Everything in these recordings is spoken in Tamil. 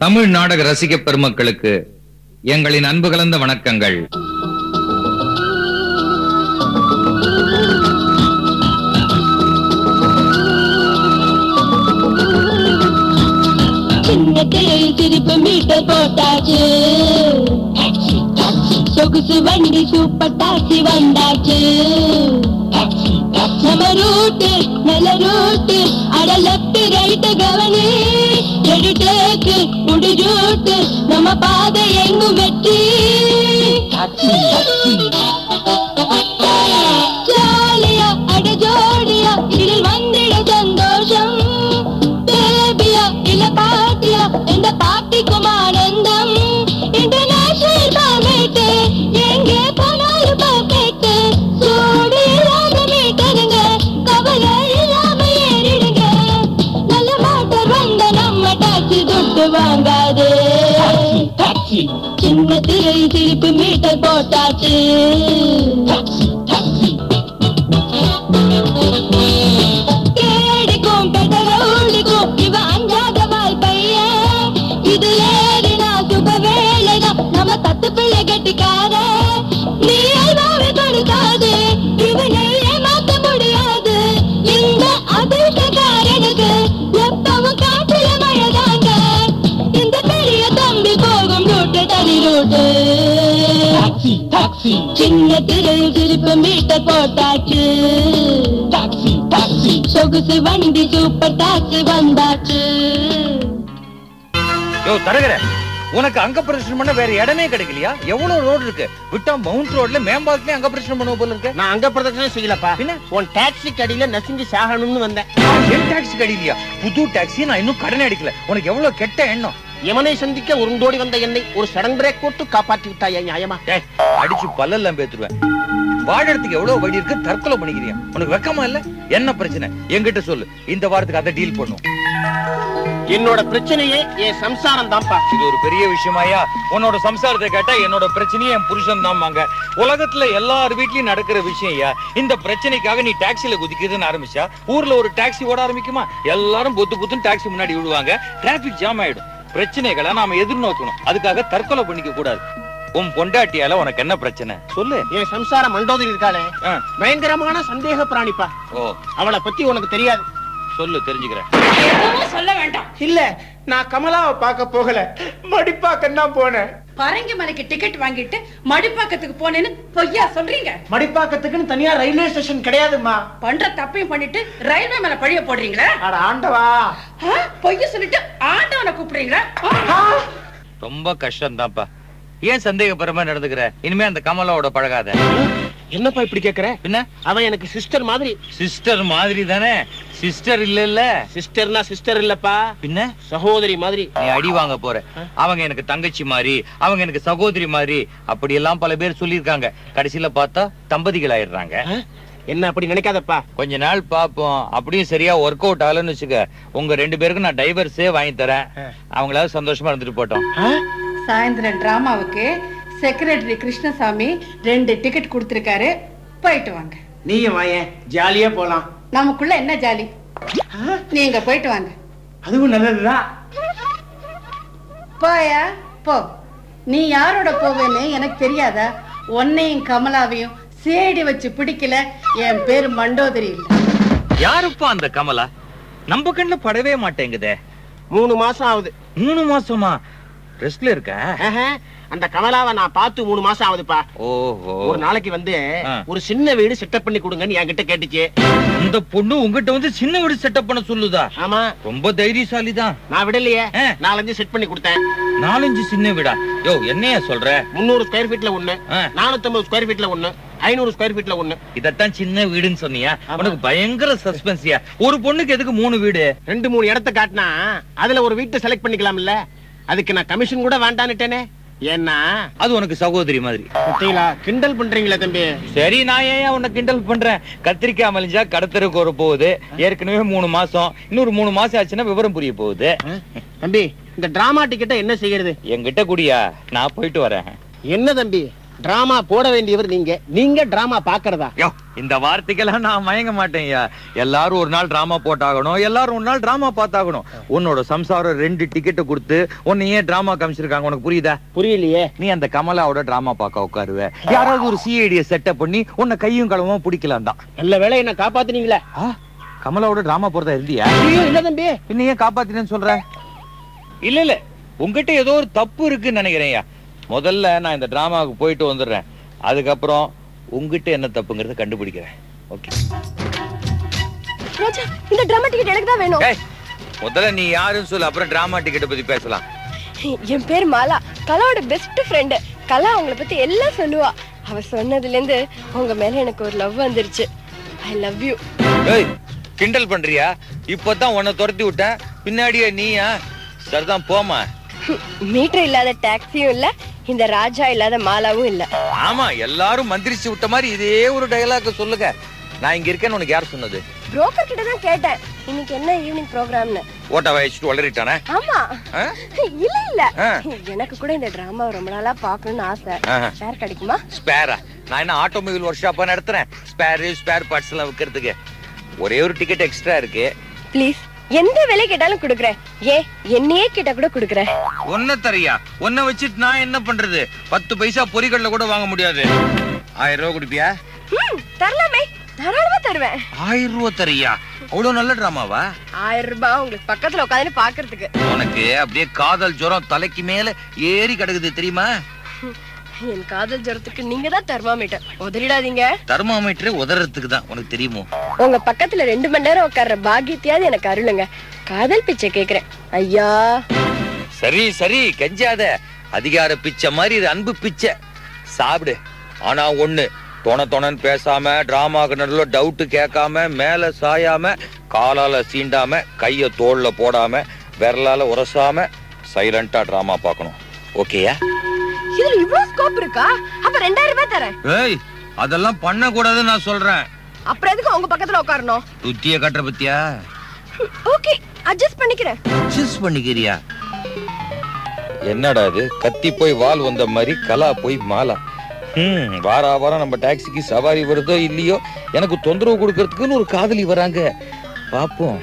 தமிழ் நாடக ரசிக பெருமக்களுக்கு எங்களின் அன்பு கலந்த வணக்கங்கள் சின்ன திரை சிரிப்பு மீட்டர் போட்டாச்சு சொகுசு வண்டி சூப்பர் டாக்ஸி வந்தாச்சு நம்ம ரூட்டு நல்ல ரூட்டு அட லெப்ட் ரைட் கவனி ரெடி டேக்கு முடிஜூட்டு நம்ம பாதை எங்கும் வெற்றி ஜாலியா அட ஜோடியா இதில் வந்திட சந்தோஷம் பேபியா இல்ல பாட்டியா இந்த பாட்டிக்கும் ஆனந்தம் இன்டர்நேஷனல் பர்மிட் எங்கே போனாலும் பர்ஃபெக்ட் சூடு இல்லாம மீட்டருங்க கவலை இல்லாம ஏறிடுங்க நல்ல மாட்டர் வந்த நம்ம டாக்ஸி துட்டு வாங்காது சின்ன திரை சிரிப்பு மீட்டர் போட்டாச்சு கேடிக்கும் பெடரோடிக்கும் இவ அஞ்சாத வால் பையன் இது ஏறினா சுப வேலைதான் நம்ம தத்து பிள்ளை கட்டிக்காத நீ அல்வாவை கொடுக்காது இவனை ஏமாத்த முடியாது இந்த அதிர்ஷ்டக்காரனுக்கு எப்பவும் காட்டுல மழைதாங்க இந்த பெரிய தம்பி போகும் ரூட்டு தனி ரூட்டு சின்ன திரை சிரிப்பு மீட்டர் போட்டாச்சு சொகுசு வண்டி சூப்பர் டாக்ஸி வந்தாச்சு யோ தரகர உனக்கு அங்க பிரதர்ஷனம் பண்ண வேற இடமே கிடைக்கலையா எவ்வளவு ரோடு இருக்கு விட்டா மவுண்ட் ரோட்ல மேம்பாலத்துலயும் அங்க பிரதர்ஷனம் பண்ணுவோம் போல இருக்கு நான் அங்க பிரதட்சணம் செய்யலப்பா பின்ன? உன் டாக்ஸி கடியில நசுங்கி சாகணும்னு வந்தேன் என் டாக்ஸி கிடைக்கலையா புது டாக்ஸி நான் இன்னும் கடனே அடிக்கல உனக்கு எவ்வளவு கெட்ட எண்ணம் யமனை சந்திக்க உருண்டோடி வந்த என்னை ஒரு சடன் பிரேக் போட்டு காப்பாற்றி விட்டாயா நியாயமா டேய், அடிச்சு பல்லெல்லாம் பேத்துருவேன் வாழறதுக்கு எவ்வளவு வழி இருக்கு தற்கொலை பண்ணிக்கிறியா உனக்கு வெக்கமா இல்ல என்ன பிரச்சனை என்கிட்ட சொல்லு இந்த வாரத்துக்கு அதை டீல் பண்ணும் என்னோட பிரச்சனையே என் சம்சாரம் தான்ப்பா இது ஒரு பெரிய விஷயமாயா உன்னோட சம்சாரத்தை கேட்டா என்னோட பிரச்சனையே என் புருஷன் தான் உலகத்துல எல்லார் வீட்லயும் நடக்கிற விஷயம் ஐயா இந்த பிரச்சனைக்காக நீ டாக்ஸில குதிக்கிறதுன்னு ஆரம்பிச்சா ஊர்ல ஒரு டாக்ஸி ஓட ஆரம்பிக்குமா எல்லாரும் பொத்து பொத்துன்னு டாக்ஸி முன்னாடி விடுவாங்க டிராபிக் ஜாம் ஆயிடும் பிரச்சனைகளை நாம எதிர்நோக்கணும் அதுக்காக தற்கொலை பண்ணிக்க கூடாது உன் பொண்டாட்டியால உனக்கு என்ன பிரச்சனை சொல்லு என் சம்சாரம் மண்டோதரி இருக்காளே ஆ, பயங்கரமான சந்தேக பிராணிப்பா ஓ அவளை பத்தி உனக்கு தெரியாது சொல்லு தெரிஞ்சுக்கிறேன் சொல்ல வேண்டாம் இல்ல நான் கமலாவை பார்க்க போகல மடிப்பாக்கம் தான் போனேன் பரங்கி மலைக்கு டிக்கெட் வாங்கிட்டு மடிப்பாக்கத்துக்கு போனேன்னு பொய்யா சொல்றீங்க மடிப்பாக்கத்துக்குன்னு தனியா ரயில்வே ஸ்டேஷன் கிடையாதுமா பண்ற தப்பையும் பண்ணிட்டு ரயில்வே மேல பழிய போடுறீங்களா அட ஆண்டவா ஆ, பொய்ய சொல்லிட்டு ஆண்டவனை கூப்பிடுறீங்களா ஆ, ரொம்ப கஷ்டம் தான்ப்பா ஏன் சந்தேகப்படுற மாதிரி நடந்துக்கிற இனிமே அந்த கமலாவோட பழகாத என்னப்பா இப்படி கேக்குற பின்ன அவ எனக்கு சிஸ்டர் மாதிரி சிஸ்டர் மாதிரி தானே சிஸ்டர் இல்ல இல்ல சிஸ்டர்னா சிஸ்டர் இல்லப்பா பின்ன சகோதரி மாதிரி நீ அடி வாங்க போற அவங்க எனக்கு தங்கச்சி மாதிரி அவங்க எனக்கு சகோதரி மாதிரி அப்படி எல்லாம் பல பேர் சொல்லியிருக்காங்க கடைசியில பார்த்தா தம்பதிகள் ஆயிடுறாங்க ஆ? என்ன அப்படி நினைக்காதப்பா கொஞ்ச நாள் பாப்போம் அப்படியும் சரியா ஒர்க் அவுட் ஆகலன்னு வச்சுக்க உங்க ரெண்டு பேருக்கும் நான் டைவர்ஸே வாங்கி தரேன் அவங்களாவது சந்தோஷமா இருந்துட்டு போட்டோம் சாயந்தரம் டிராமாவுக்கு செக்ரட்டரி கிருஷ்ணசாமி ரெண்டு டிக்கெட் கொடுத்திருக்காரு போயிட்டு வாங்க நீயும் வாயேன் ஜாலியா போலாம் நமக்குள்ள என்ன ஜாலி நீங்க போயிட்டு வாங்க அதுவும் நல்லதுதான் போயா போ நீ யாரோட போவேன்னு எனக்கு தெரியாதா உன்னையும் கமலாவையும் சேடி வச்சு பிடிக்கல என் பேரு மண்டோதரி இல்ல யாருப்பா அந்த கமலா நம்ம கண்ணுல படவே மாட்டேங்குதே மூணு மாசம் ஆகுது மூணு மாசமா ரெஸ்ட்ல இருக்க ஆஹா, அந்த கமலாவை நான் பார்த்து மூணு மாசம் ஆகுதுப்பா ஓஹோ ஒரு நாளைக்கு வந்து ஆ. ஒரு சின்ன வீடு செட்டப் பண்ணி கொடுங்கன்னு என்கிட்ட கேட்டுச்சு இந்த பொண்ணு உங்ககிட்ட வந்து சின்ன வீடு செட்டப் பண்ண சொல்லுதா ஆமா ரொம்ப தைரியசாலி தான் நான் விடலையே ஆ. நாலஞ்சு செட் பண்ணி கொடுத்தேன் நாலஞ்சு சின்ன வீடா யோ என்னையா சொல்ற முந்நூறு ஸ்கொயர் ஃபீட்ல ஒண்ணு ஆ. நானூத்தம்பது ஸ்கொயர் ஃபீட்ல ஒண்ணு ஐநூறு ஸ்கொயர் ஃபீட்ல ஒண்ணு இதத்தான் சின்ன வீடுன்னு சொன்னியா ஆமா. உனக்கு பயங்கர சஸ்பென்சியா ஒரு பொண்ணுக்கு எதுக்கு மூணு வீடு ரெண்டு மூணு இடத்த காட்டினா அதுல ஒரு வீட்டை செலக்ட் பண்ணிக்கலாம்ல அதுக்கு நான் கமிஷன் கூட வேண்டான்னுட்டேனே ஏன்னா அது உனக்கு சகோதரி மாதிரி பார்த்தீங்களா கிண்டல் பண்றீங்களா தம்பி சரி நான் ஏன் உன்னை கிண்டல் பண்றேன் கத்திரிக்காய் மலிஞ்சா கடத்தருக்கு ஒரு போகுது ஏற்கனவே மூணு மாசம் இன்னொரு மூணு மாசம் ஆச்சுன்னா விவரம் புரிய போகுது ஆ? தம்பி இந்த டிராமா டிக்கெட்டை என்ன செய்யறது என்கிட்ட குடியா நான் போயிட்டு வரேன் என்ன தம்பி டிராமா போட வேண்டியவர் நீங்க நீங்க டிராமா பாக்குறதா யோ இந்த வார்த்தைக்கெல்லாம் நான் மயங்க மாட்டேன்யா எல்லாரும் ஒரு நாள் டிராமா போட்டாகணும் எல்லாரும் ஒரு நாள் டிராமா பார்த்தாகணும் உன்னோட சம்சாரம் ரெண்டு டிக்கெட்டை கொடுத்து உன்னை ஏன் டிராமா காமிச்சிருக்காங்க உனக்கு புரியுதா புரியலையே நீ அந்த கமலாவோட டிராமா பார்க்க உட்காருவ யாராவது ஒரு சிஐடிய செட்டப் பண்ணி உன்னை கையும் களவுமா பிடிக்கலாம் தான் நல்ல வேலை என்ன காப்பாத்துனீங்களே ஆ, கமலாவோட டிராமா போறதா இருந்தியா ஐயோ இல்ல தம்பி பின்ன ஏன் காப்பாத்தினேன்னு சொல்ற இல்ல இல்ல உங்ககிட்ட ஏதோ ஒரு தப்பு இருக்குன்னு நினைக்கிறேன்யா முதல்ல நான் இந்த டிராமாவுக்கு போயிட்டு வந்துடுறேன் அதுக்கப்புறம் உங்ககிட்ட என்ன தப்புங்கிறத கண்டுபிடிக்கிறேன் ஓகே ராஜா இந்த டிராமா டிக்கெட் எனக்கு தான் வேணும் ஏய் முதல்ல நீ யாருன்னு சொல்லு அப்புறம் டிராமா டிக்கெட்டை பத்தி பேசலாம் என் பேர் மாலா கலாவோட பெஸ்ட் ஃப்ரெண்டு கலா உங்களை பத்தி எல்லாம் சொல்லுவா அவ சொன்னதுல இருந்து உங்க மேல எனக்கு ஒரு லவ் வந்துருச்சு ஐ லவ் யூ ஏய் கிண்டல் பண்றியா இப்பதான் உன்னை துரத்தி விட்டேன் பின்னாடியே நீயா சரிதான் போமா மீட்டர் இல்லாத டாக்ஸியும் இல்ல இந்த ராஜா இல்லாத மாலாவும் இல்ல ஆமா எல்லாரும் மந்திரிச்சு விட்ட மாதிரி இதே ஒரு டயலாக் சொல்லுங்க நான் இங்க இருக்கேன்னு உனக்கு யார் சொன்னது புரோக்கர் கிட்ட தான் கேட்டேன் இன்னைக்கு என்ன ஈவினிங் ப்ரோக்ராம்னு ஓட்ட வயசுட்டு வளரிட்டானே ஆமா ஆ? இல்ல இல்ல ஆ. எனக்கு கூட இந்த டிராமா ரொம்ப நாளா பாக்கணும்னு ஆசை ஆஹா. ஷேர் கிடைக்குமா ஸ்பேரா நான் என்ன ஆட்டோமொபைல் ஒர்க் ஷாப்பா நடத்துறேன் ஸ்பேர் ஸ்பேர் பார்ட்ஸ் எல்லாம் விற்கிறதுக்கு ஒரே ஒரு டிக்கெட் எக்ஸ்ட்ரா இருக்கு ப்ளீஸ் எந்த விலை கேட்டாலும் கொடுக்குறேன் ஏன் என்னையே கேட்டா கூட கொடுக்குறேன் ஒன்ன தரியா ஒன்ன வச்சுட்டு நான் என்ன பண்றது பத்து பைசா பொறிகள்ல கூட வாங்க முடியாது ஆயிரம் ரூபாய் கொடுப்பியா ம் தரலாமே தாராளமா தருவேன் ஆயிரம் ரூபாய் தரியா அவ்வளவு நல்ல டிராமாவா ஆயிரம் ரூபாய் உங்களுக்கு பக்கத்துல உட்காந்து பாக்குறதுக்கு உனக்கு அப்படியே காதல் ஜுரம் தலைக்கு மேல ஏறி கிடக்குது தெரியுமா என் காதல் ஜரத்துக்கு நீங்க தான் தெர்மாமீட்டர் உதறிடாதீங்க தெர்மாமீட்டர் உதறதுக்கு தான் உனக்கு தெரியுமோ உங்க பக்கத்துல ரெண்டு மணி நேரம் உட்கார்ற பாக்கியத்தையாவது எனக்கு அருளுங்க காதல் பிச்சை கேக்குறேன் ஐயா சரி சரி கெஞ்சாத அதிகார பிச்சை மாதிரி இது அன்பு பிச்சை சாப்பிடு ஆனா ஒண்ணு தொண தொணன்னு பேசாம டிராமாக்கு நடுவில் டவுட் கேட்காம மேல சாயாம காலால சீண்டாம கைய தோல்ல போடாம விரலால உரசாம சைலண்டா டிராமா பார்க்கணும் ஓகேயா இதுல இவ்வளவு ஸ்கோப் இருக்கா அப்ப ரெண்டாயிரம் ரூபாய் தரேன் ஏய் அதெல்லாம் பண்ண கூடாதுன்னு நான் சொல்றேன் அப்புறம் எதுக்கு உங்க பக்கத்துல உட்காரணும் துத்திய கட்டுற பத்தியா ஓகே அட்ஜஸ்ட் பண்ணிக்கிறேன் சூஸ் பண்ணிக்கிறியா என்னடா இது கத்தி போய் வால் வந்த மாதிரி கலா போய் மாலா ம் வாரா வாரம் நம்ம டாக்ஸிக்கு சவாரி வருதோ இல்லையோ எனக்கு தொந்தரவு கொடுக்கறதுக்குன்னு ஒரு காதலி வராங்க பாப்போம்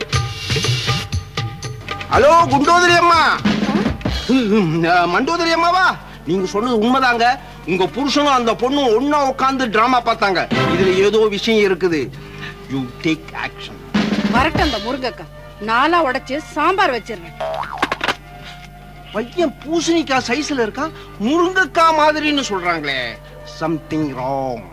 ஹலோ குண்டோதரி அம்மா அஹ், மண்டோதரி அம்மாவா நீங்க சொன்னது உண்மைதாங்க உங்க புருஷனும் அந்த பொண்ணும் ஒண்ணா உட்கார்ந்து டிராமா பார்த்தாங்க இதுல ஏதோ விஷயம் இருக்குது யூ டேக் ஆக்ஷன் வரட்டும் அந்த முருங்கக்கா நாலா உடைச்சு சாம்பார் வச்சிடுறேன் பையன் பூசணிக்காய் சைஸ்ல இருக்கான் முருங்கக்காய் மாதிரின்னு சொல்றாங்களே சம்திங் ராங்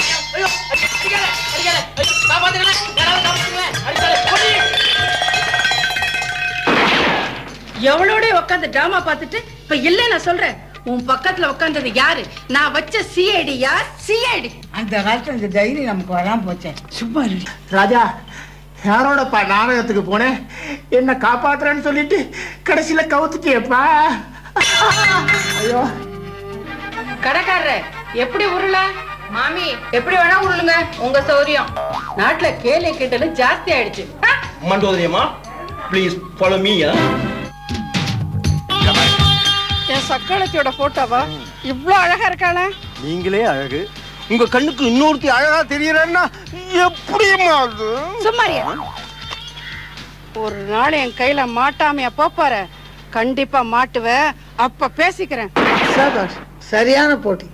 எவ்வளோட உட்காந்து டிராமா பார்த்துட்டு இப்ப இல்ல நான் சொல்றேன் உன் பக்கத்துல உட்கார்ந்தது யாரு நான் வச்ச சிஐடி யார் சிஐடி அந்த காலத்துல இந்த தைரியம் நமக்கு வராம போச்சே சும்மா இருடி ராஜா யாரோடப்பா நாடகத்துக்கு போனேன் என்ன காப்பாத்துறேன்னு சொல்லிட்டு கடைசியில கவுத்துட்டியப்பா ஐயோ கடைக்காரரு எப்படி உருள மாமி எப்படி வேணா உருளுங்க உங்க சௌரியம் நாட்டுல கேலி கிட்டலும் ஜாஸ்தி ஆயிடுச்சு ஆ? மண்டோதரி அம்மா ப்ளீஸ் ஃபாலோ மீ என் சக்காலத்தியோட போட்டோவா இவ்ளோ அழகா இருக்காளா நீங்களே அழகு உங்க கண்ணுக்கு இன்னொருத்தி அழகா தெரியறன்னா எப்படிம்மா அது சும்மாரியா ஒரு நாள் என் கையில மாட்டாமையா போப்பாரு கண்டிப்பா மாட்டுவ அப்ப பேசிக்கிறேன் சபாஷ் சரியான போட்டி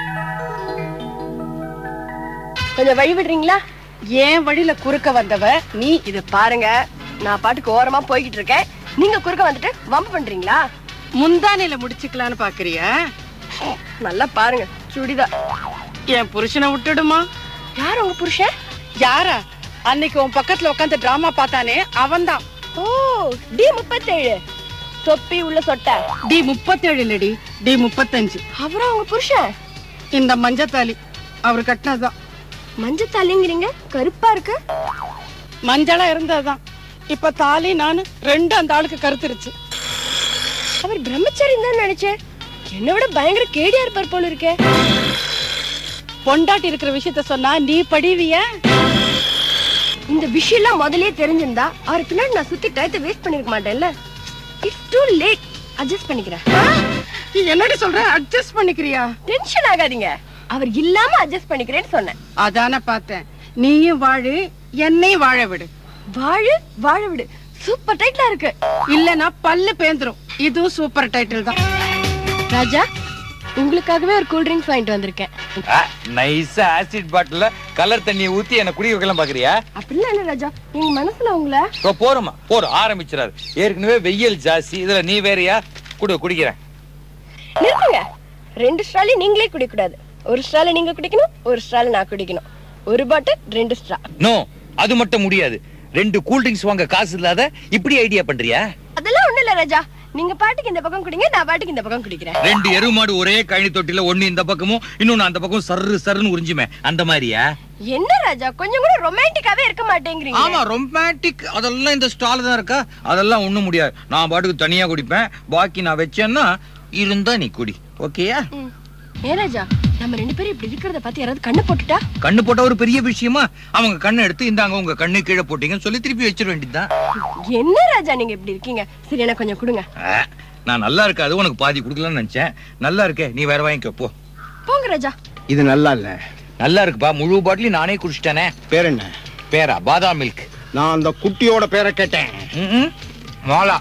கொஞ்சம் வழி விடுறீங்களா ஏன் வழியில குறுக்க வந்தவ நீ இது பாருங்க நான் பாட்டுக்கு ஓரமா போய்கிட்டு இருக்கேன் நீங்க குறுக்க வந்துட்டு வம்பு பண்றீங்களா முந்தானையில முடிச்சுக்கலான்னு பாக்குறியா நல்லா பாருங்க சுடிதான் என் புருஷனை விட்டுடுமா யார் உங்க புருஷன் யாரா அன்னைக்கு உன் பக்கத்துல உட்காந்து டிராமா பார்த்தானே அவன்தான் ஓ டி முப்பத்தேழு தொப்பி உள்ள சொட்ட டி முப்பத்தேழு இல்லடி டி முப்பத்தஞ்சு அவரா உங்க புருஷன் இந்த மஞ்சத்தாலி அவர் கட்டினதுதான் மஞ்சள் தாலிங்கிறீங்க கருப்பா இருக்கு மஞ்சளா இருந்ததுதான் இப்ப தாலி நானு ரெண்டு அந்த ஆளுக்கு கருத்துருச்சு அவர் பிரம்மச்சாரி தான் நினைச்சேன் என்னை விட பயங்கர கேடியா இருப்பார் போல இருக்கே பொண்டாட்டி இருக்கிற விஷயத்த சொன்னா நீ படிவிய இந்த விஷயம்லாம் முதல்லயே தெரிஞ்சிருந்தா அவர் பின்னாடி நான் சுத்தி டயத்தை வேஸ்ட் பண்ணிருக்க மாட்டேன்ல இட்ஸ் டூ லேட் அட்ஜஸ்ட் பண்ணிக்கிறேன் என்னடி சொல்ற அட்ஜஸ்ட் பண்ணிக்கிறியா டென்ஷன் ஆகாதீங்க அவர் இல்லாம அட்ஜஸ்ட் பண்ணிக்கிறேன்னு சொன்னேன் அதானே பார்த்தேன் நீயும் வாழு என்னையும் வாழ விடு வாழு வாழ விடு சூப்பர் டைட்டிலா இருக்கு இல்லனா பல்லு பேந்துரும் இதுவும் சூப்பர் டைட்டில் தான் ராஜா உங்களுக்காகவே ஒரு கூல் ட்ரிங்க்ஸ் வாங்கிட்டு வந்திருக்கேன் நைஸா ஆசிட் பாட்டில கலர் தண்ணியை ஊத்தி என்ன குடி வைக்கலாம் பாக்குறியா அப்படிலாம் இல்ல ராஜா நீங்க மனசுல உங்களை இப்போ போறோமா போறோம் ஆரம்பிச்சிடாரு ஏற்கனவே வெயில் ஜாஸ்தி இதுல நீ வேறயா குடு குடிக்கிறேன் நிறுத்துங்க ரெண்டு ஸ்ட்ராலையும் நீங்களே குடிக்க கூடாது ஒரு ஸ்ட்ரால நீங்க குடிக்கணும் ஒரு ஸ்ட்ரால நான் குடிக்கணும் ஒரு பாட்டில் ரெண்டு ஸ்ட்ரா நோ அது மட்டும் முடியாது ரெண்டு கூல் ட்ரிங்க்ஸ் வாங்க காசு இல்லாத இப்படி ஐடியா பண்றியா அதெல்லாம் ஒண்ணு இல்ல ராஜா நீங்க பாட்டுக்கு இந்த பக்கம் குடிங்க நான் பாட்டுக்கு இந்த பக்கம் குடிக்கிறேன் ரெண்டு எருவு மாடு ஒரே கழனி தொட்டில ஒண்ணு இந்த பக்கமும் இன்னொன்னு அந்த பக்கம் சர்ரு சர்ருன்னு உறிஞ்சுமே அந்த மாதிரியா என்ன ராஜா கொஞ்சம் கூட ரொமான்டிக்காவே இருக்க மாட்டேங்கிறீங்க ஆமா ரொமான்டிக் அதெல்லாம் இந்த ஸ்டால் தான் இருக்கா அதெல்லாம் ஒண்ணும் முடியாது நான் பாட்டுக்கு தனியா குடிப்பேன் பாக்கி நான் வச்சேன்னா இருந்தா நீ குடி ஓகேயா ம். ஏன் ராஜா நம்ம ரெண்டு பேரும் இப்படி இருக்கிறத பார்த்து யாராவது கண்ணு போட்டுட்டா கண்ணு போட்ட ஒரு பெரிய விஷயமா அவங்க கண்ணை எடுத்து இந்தாங்க உங்க கண்ணு கீழே போட்டீங்கன்னு சொல்லி திருப்பி வச்சிட வேண்டியதுதான் என்ன ராஜா நீங்க இப்படி இருக்கீங்க சரி எனக்கு கொஞ்சம் கொடுங்க ஆ, நான் நல்லா இருக்காது உனக்கு பாதி கொடுக்கலாம்னு நினைச்சேன் நல்லா இருக்கே நீ வேற வாங்கிக்கோ போ போங்க ராஜா இது நல்லா இல்ல நல்லா இருக்குப்பா முழு பாட்டிலையும் நானே குடிச்சிட்டேனே பேர் என்ன பேரா பாதாம் மில்க் நான் அந்த குட்டியோட பேரை கேட்டேன் ம்ம். மாலா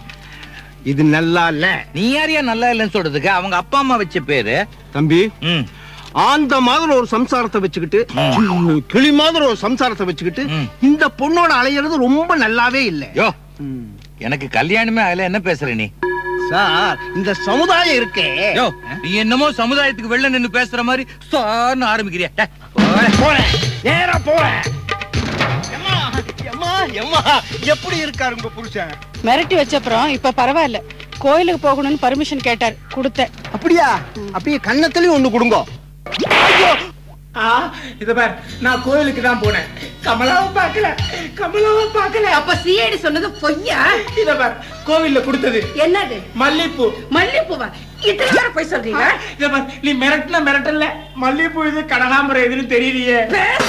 இது நல்லா இல்ல நீ யாரையா நல்லா இல்லைன்னு சொல்றதுக்கு அவங்க அப்பா அம்மா வச்ச பேரு தம்பி ம் அந்த மாதிரி ஒரு சம்சாரத்தை வச்சுக்கிட்டு கிளி மாதிரி ஒரு சம்சாரத்தை வச்சுக்கிட்டு ம். இந்த பொண்ணோட அலையிறது ரொம்ப நல்லாவே இல்ல யோ எனக்கு கல்யாணமே அதுல என்ன பேசுற நீ சார் இந்த சமுதாயம் இருக்கே யோ நீ என்னமோ சமுதாயத்துக்கு வெளில நின்னு பேசுற மாதிரி சார்னு ஆரம்பிக்கிறியா டே, போடா. போறேன் நேரா போறேன் எம்மா, எம்மா, எம்மா, எப்படி இருக்காரு உங்க புருஷன் மிரட்டி வச்சப்புறம் இப்ப பரவாயில்ல கோயிலுக்கு போகணும்னு பர்மிஷன் கேட்டார் கொடுத்தேன் அப்படியா அப்படியே கன்னத்துலயும் ஒண்ணு கொடுங்க ஐயோ ஆ இத பார் நான் கோயிலுக்கு தான் போனேன் கமலாவை பார்க்கல கமலாவை பார்க்கல அப்ப சிஐடி சொன்னது பொய்யா இத பார் கோவில்ல கொடுத்தது என்னது மல்லிப்பூ மல்லிப்பூவா இத்தனை நேரம் போய் சொல்றீங்க இத பார் நீ மிரட்டின மிரட்டல மல்லிப்பூ இது கனகாம்பரம் எதுன்னு தெரியலையே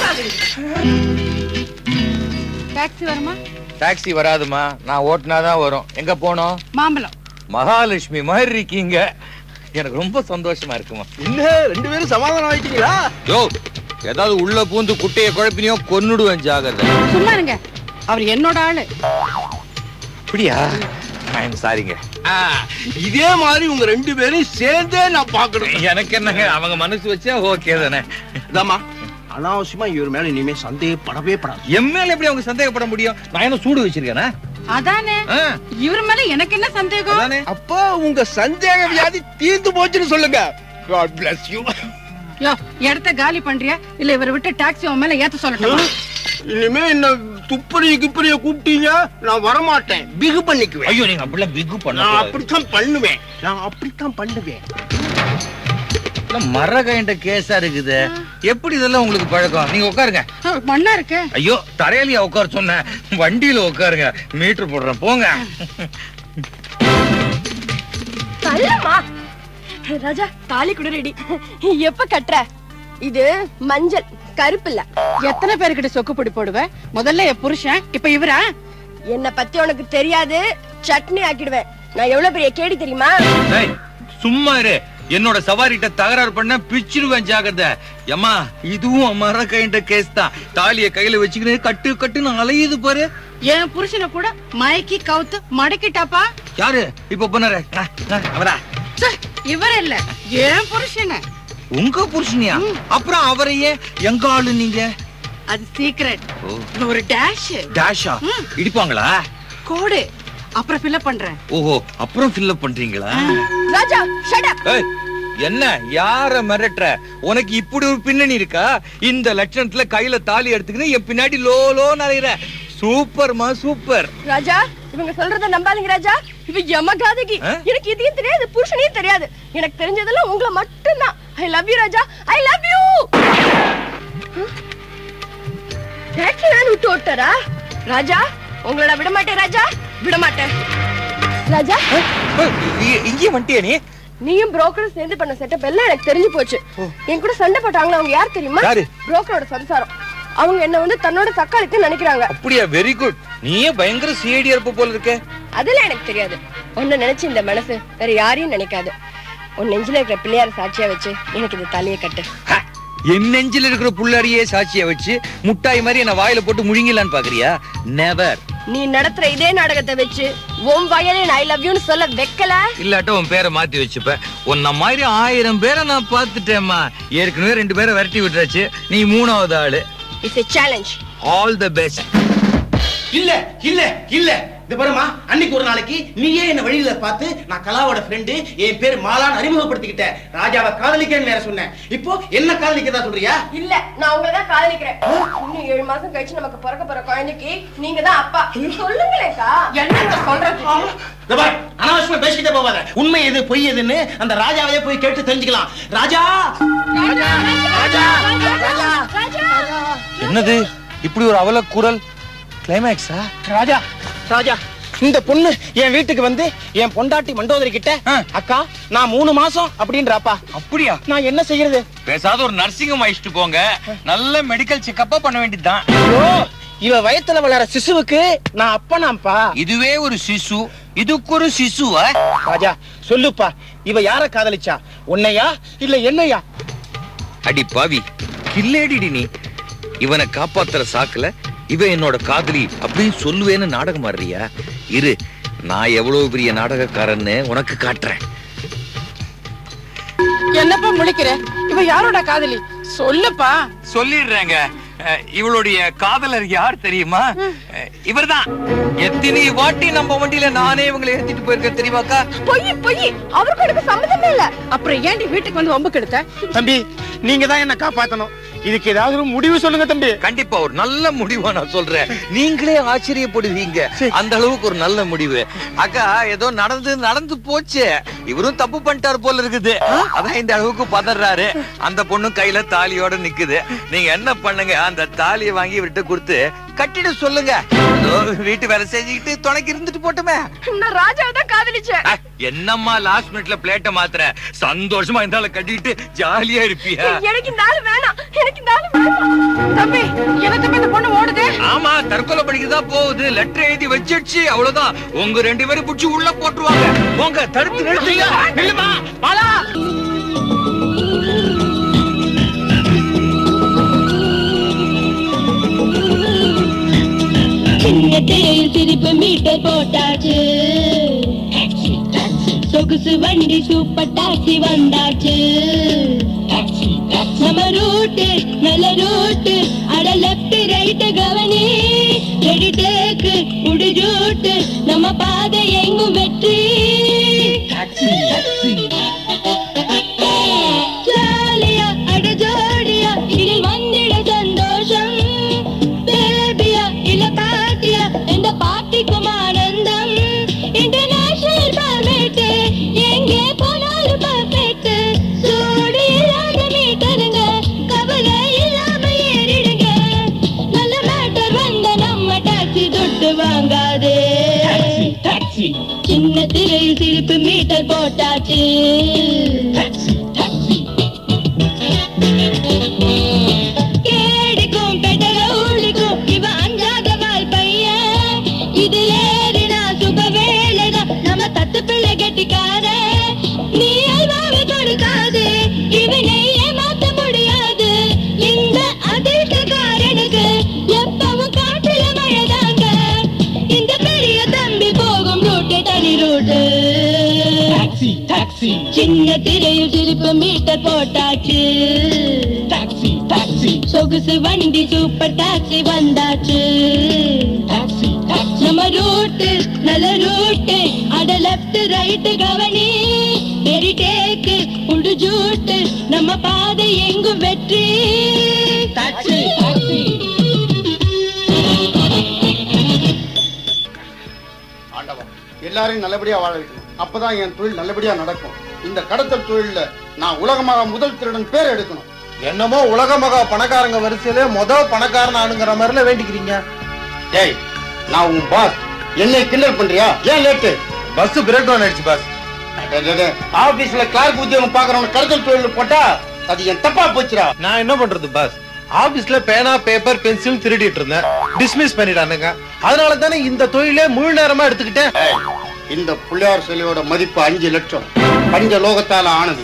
டாக்ஸி வருமா டாக்ஸி வராதுமா நான் ஓட்டுனாதான் வரும் எங்க போனோம் மாம்பழம் மகாலட்சுமி மாதிரி இருக்கீங்க எனக்கு ரொம்ப சந்தோஷமா இருக்குமா என்ன ரெண்டு பேரும் சமாதானம் ஆயிட்டீங்களா யோ ஏதாவது உள்ள பூந்து குட்டைய குழப்பினியோ கொன்னுடுவேன் ஜாகிரதை சும்மா இருங்க அவர் என்னோட ஆளு அப்படியா ஐம் சாரிங்க ஆ, இதே மாதிரி உங்க ரெண்டு பேரையும் சேர்ந்தே நான் பாக்கணும் எனக்கு என்னங்க அவங்க மனசு வச்சா ஓகே தானே இதாம்மா அனாவசியமா இவர் மேல இனிமே சந்தேகப்படவே படாது என் மேல எப்படி அவங்க சந்தேகப்பட முடியும் நான் என்ன சூடு வச்சிருக்கேனா அதானே இவர் மேல எனக்கு என்ன சந்தேகம் அதானே அப்போ உங்க சந்தேக வியாதி தீர்ந்து போச்சுன்னு சொல்லுங்க காட் bless யூ யோ இடத்த காலி பண்றியா இல்ல இவரை விட்டு டாக்ஸி உன் மேல ஏத்த சொல்லட்டும் இனிமே என்ன துப்பறிய கிப்பறிய கூப்பிட்டீங்க நான் வரமாட்டேன் பிகு பண்ணிக்குவேன் ஐயோ நீங்க அப்படிலாம் பிகு நான் பண்ண அப்படித்தான் பண்ணுவேன் நான் அப்படித்தான் பண்ணுவேன் மர கைண்ட கேஸா இருக்குது எப்படி இதெல்லாம் உங்களுக்கு பழக்கம் நீங்க உட்காருங்க மண்ணா இருக்கு ஐயோ தரையிலயா உட்கார சொன்னேன் வண்டியில உட்காருங்க மீட்டர் போடுறேன் போங்க தள்ளமா ராஜா தாலி கூட ரெடி எப்ப கட்டுற இது மஞ்சள் கருப்பு இல்ல எத்தனை பேருக்கிட்ட சொக்கு பொடி போடுவ முதல்ல என் புருஷன் இப்ப இவரா என்ன பத்தி உனக்கு தெரியாது சட்னி ஆக்கிடுவேன் நான் எவ்வளவு பெரிய கேடி தெரியுமா டேய், சும்மா இரு என்னோட சவாரிட்ட தகராறு பண்ண பிச்சிருவேன் ஜாகிரதை ஏம்மா இதுவும் மர கைண்ட கேஸ் தான் தாலிய கையில வச்சுக்கிட்டு கட்டு கட்டுன்னு அலையுது பாரு என் புருஷனை கூட மயக்கி கவுத்து மடக்கிட்டாப்பா யாரு இப்ப பண்ணாரு அவரா ச்சே, இவர் இல்ல என் புருஷனை உங்க புருஷனியா அப்புறம் அவரையே எங்க ஆளு நீங்க அது சீக்ரெட் ஓ. ஒரு டேஷ் டேஷா இடிப்பாங்களா கோடு அப்புறம் ஃபில்அப் பண்றேன் ஓஹோ அப்புறம் ஃபில்அப் பண்றீங்களா ராஜா ஷட் அப் ஏய், என்ன யார மிரட்டுற உனக்கு இப்படி ஒரு பின்னணி இருக்கா இந்த லட்சணத்துல கையில தாலி எடுத்துக்கின்னு என் பின்னாடி லோ லோ நரையிற சூப்பர்மா சூப்பர் ராஜா இவங்க சொல்றத நம்பாதீங்க ராஜா இவ யமகாதகி ஆ? எனக்கு இதையும் தெரியாது புருஷனையும் தெரியாது எனக்கு தெரிஞ்சதெல்லாம் உங்களை மட்டும்தான் I love you Raja I love you taxi van விட்டு ஓட்டாரா ராஜா உங்களோட விட மாட்டேன் ராஜா விட மாட்டேன் ராஜா இங்கே வந்துட்டியா நீ நீயும் புரோக்கரும் சேர்ந்து பண்ண செட்டப் எல்லாம் எனக்கு தெரிஞ்சு போச்சு என் கூட சண்டை போட்டாங்களா அவங்க யார் தெரியுமா யாரு? புரோக்கரோட சம்சாரம் அவங்க என்ன வந்து தன்னோட தக்காளிக்கு நினைக்கிறாங்க அப்படியா வெரி குட் நீயே பயங்கர சிஐடி இருப்ப போல இருக்க அதெல்லாம் எனக்கு தெரியாது ஒன்ன நினைச்சு இந்த மனசு வேற யாரையும் நினைக்காது உன் நெஞ்சில இருக்கிற பிள்ளையார சாட்சியா வச்சு எனக்கு இந்த தலையை கட்டு ஹ, என் நெஞ்சில் இருக்கிற புள்ளறியே சாட்சிய வச்சு முட்டாய் மாதிரி என்ன வாயில போட்டு முழுங்கிலான்னு பாக்குறியா நெவர் நீ நடத்துற இதே நாடகத்தை வச்சு உன் வயலே ஐ லவ் யூன்னு சொல்ல வைக்கல இல்லாட்ட உன் பேரை மாத்தி வச்சுப்ப உன்ன மாதிரி ஆயிரம் பேரை நான் பார்த்துட்டேம்மா ஏற்கனவே ரெண்டு பேரை விரட்டி விட்டுறாச்சு நீ மூணாவது ஆளு it's a challenge all the best இல்ல இல்ல இல்ல இந்த பாருமா அன்னைக்கு ஒரு நாளைக்கு நீயே என்ன வழியில பார்த்து நான் கலாவோட ஃப்ரெண்டு என் பேர் மாலான்னு அறிமுகப்படுத்திக்கிட்டேன் ராஜாவை காதலிக்கிறேன்னு வேற சொன்னேன் இப்போ என்ன காதலிக்கதா சொல்றியா இல்ல நான் உங்களை தான் காதலிக்கிறேன் இன்னும் ஏழு மாசம் கழிச்சு நமக்கு பிறக்க போற குழந்தைக்கு நீங்க தான் அப்பா சொல்லுங்களேக்கா என்ன சொல்றது இந்த பார், அனாவசியமா பேசிக்கிட்டே போவாத உண்மை எது பொய் எதுன்னு அந்த ராஜாவையே போய் கேட்டு தெரிஞ்சுக்கலாம் ராஜா ராஜா ராஜா என்னது இப்படி ஒரு அவல குரல் கிளைமேக்ஸா ராஜா ராஜா இந்த பொண்ணு என் வீட்டுக்கு வந்து என் பொண்டாட்டி மண்டோதரி கிட்ட ஆ. அக்கா நான் மூணு மாசம் அப்படின்றப்பா அப்படியா நான் என்ன செய்யறது பேசாத ஒரு நர்சிங் அழைச்சிட்டு போங்க நல்ல மெடிக்கல் செக்கப்பா பண்ண வேண்டியதுதான் ஐயோ, இவ வயத்துல வளர சிசுவுக்கு நான் அப்பனாம்பா இதுவே ஒரு சிசு இதுக்கு ஒரு சிசுவா ராஜா சொல்லுப்பா இவ யார காதலிச்சா உன்னையா இல்ல என்னையா அடி பாவி கில்லேடிடி நீ இவனை காப்பாத்துற சாக்குல இவ என்னோட காதலி அப்படின்னு சொல்லுவேன்னு நாடகம் ஆடுறியா இரு நான் எவ்வளவு பெரிய நாடகக்காரன்னு உனக்கு காட்டுறேன் என்னப்பா முழிக்கிற இவ யாரோட காதலி சொல்லுப்பா சொல்லிடுறேங்க அஹ், இவளுடைய காதலர் யார் தெரியுமா அஹ், இவர்தான் எத்தனை வாட்டி நம்ம வண்டியில நானே இவங்களை ஏத்திட்டு போயிருக்கேன் தெரியுமாக்கா பொய் பொய் அவருக்கு எனக்கு சம்மந்தமே இல்ல அப்புறம் ஏன்டி வீட்டுக்கு வந்து வம்பு கெடுத்த தம்பி நீங்க தான் என்ன காப்பாத்தணும் இதுக்கு ஏதாவது ஒரு முடிவு சொல்லுங்க தம்பி கண்டிப்பா ஒரு நல்ல முடிவா நான் சொல்றேன் நீங்களே ஆச்சரியப்படுவீங்க அந்த அளவுக்கு ஒரு நல்ல முடிவு அக்கா ஏதோ நடந்து நடந்து போச்சு இவரும் தப்பு பண்ணிட்டாரு போல இருக்குது அதான் இந்த அளவுக்கு பதறாரு அந்த பொண்ணு கையில தாலியோட நிக்குது நீங்க என்ன பண்ணுங்க அந்த தாலியை வாங்கி இவர்கிட்ட கொடுத்து கட்டிட சொல்லுங்க ஏதோ வீட்டு வேலை செஞ்சுக்கிட்டு துணைக்கு இருந்துட்டு போட்டுமே நான் ராஜாவை தான் காதலிச்சேன் அஹ், என்னம்மா லாஸ்ட் மினிட்ல பிளேட்ட மாத்துற சந்தோஷமா இருந்தாலும் கட்டிட்டு ஜாலியா இருப்பியா எனக்கு இந்த ஆளு வேணாம் எனக்கு இந்த ஆளு வேணாம் தம்பி என்ன தம்பி இந்த பொண்ணு ஓடுது ஆமா தற்கொலை படிக்கதான் போகுது லெட்டர் எழுதி வச்சிடுச்சு அவ்வளவுதான் உங்க ரெண்டு பேரும் புடிச்சு உள்ள போட்டுருவாங்க உங்க தடுத்து நிறுத்துங்க நில்லுமா பாலா சின்ன திரையில் சிரிப்பு மீட்டர் போட்டாச்சு சொகுசு வண்டி சூப்பர் டாக்ஸி வந்தாச்சு நம்ம ரூட்டு நல்ல ரூட்டு அட லெஃப்ட் ரைட் கவனி ரெடி டேக்கு முடிஜூட்டு நம்ம பாதை எங்கும் வெற்றி ஜாலியா அட ஜோடியா இதில் வந்திட சந்தோஷம் பேபியா இல்ல பாட்டியா இந்த பாட்டிக்கும் ஆனந்தம் இன்டர்நேஷனல் பர்மிட் எங்கே போனாலும் பர்ஃபெக்ட் சூடு இல்லாத மீட்டருங்க கவலை இல்லாம ஏறிடுங்க நல்ல மேட்டர் வந்த நம்ம டாக்ஸி துட்டு வாங்காதே சின்ன திரையில் சிரிப்பு மீட்டர் போட்டாச்சு கேடிக்கும் பெடரவுளிக்கும் இவ அஞ்சாத வால் பையன் இதுல ஏறினா சுப வேலைதான் நம்ம தத்து பிள்ளை கெட்டிக்கார நீ அல்வாவை கொடுக்காது இவனை ஏமாத்த முடியாது இந்த அதிர்ஷ்டக்காரனுக்கு எப்பவும் காட்டுல மழைதாங்க இந்த பெரிய தம்பி போகும் ரூட்டு தனி ரூட்டு சின்ன திரையில் சிரிப்பு மீட்டர் போட்டாச்சு டாக்ஸி டாக்ஸி சொகுசு வண்டி சூப்பர் டாக்ஸி வந்தாச்சு டாக்ஸி நம்ம ரூட்டு நல்ல ரூட்டு அட லெஃப்ட் ரைட் கவனி பெரி டேக்கு புடு ஜூட்டு நம்ம பாதை எங்கும் வெற்றி டாக்ஸி டாக்ஸி ஆண்டவா எல்லாரையும் நல்லபடியா வாழ வைக்கணும் அப்பதான் என் தொழில் நல்லபடியா நடக்கும் இந்த கடத்தல் தொழில்ல நான் உலகமாக முதல் திருடன் பேர் எடுக்கணும் என்னமோ உலக மகா பணக்காரங்க வரிசையில முத பணக்காரன் ஆளுங்கிற மாதிரில வேண்டிக்கிறீங்க டேய் நான் உன் பாஸ் என்னை கிண்டல் பண்றியா ஏன் லேட்டு பஸ் பிரேக் டவுன் ஆயிடுச்சு பாஸ் ஆபீஸ்ல கிளார்க் உத்தியோகம் பாக்குறவங்க கடத்தல் தொழில் போட்டா அது என் தப்பா போச்சுடா நான் என்ன பண்றது பாஸ் ஆபீஸ்ல பேனா பேப்பர் பென்சில் திருடிட்டு இருந்தேன் டிஸ்மிஸ் பண்ணிட்டானுங்க அதனால தானே இந்த தொழிலே முழு நேரமா எடுத்துக்கிட்டேன் ஏய், இந்த பிள்ளையார் சிலையோட மதிப்பு அஞ்சு லட்சம் பஞ்ச லோகத்தால ஆனது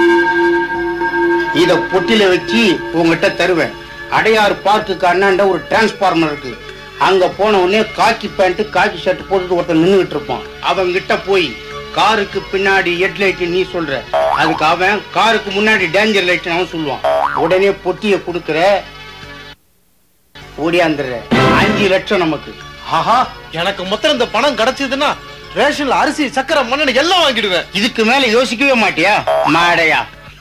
இத பொட்டில வச்சு உங்ககிட்ட தருவேன் அடையாறு பார்க்குக்கு அண்ணாண்ட ஒரு டிரான்ஸ்பார்மர் இருக்கு அங்க போன உடனே காக்கி பேண்ட் காக்கி ஷர்ட் போட்டுட்டு ஒருத்தன் நின்னுகிட்டு இருப்பான் அவன் கிட்ட போய் காருக்கு பின்னாடி ஹெட் லைட் நீ சொல்ற அதுக்கு அவன் காருக்கு முன்னாடி டேஞ்சர் லைட் அவன் சொல்லுவான் உடனே பொட்டிய கொடுக்குற ஓடியாந்துடுற அஞ்சு லட்சம் நமக்கு ஆஹா எனக்கு மொத்தம் இந்த பணம் கிடைச்சதுன்னா ரேஷன்ல அரிசி சக்கரை மண்ணெண்ணெய் எல்லாம் வாங்கிடுவேன் இதுக்கு மேல யோசிக்கவே மாட்டியா மாடையா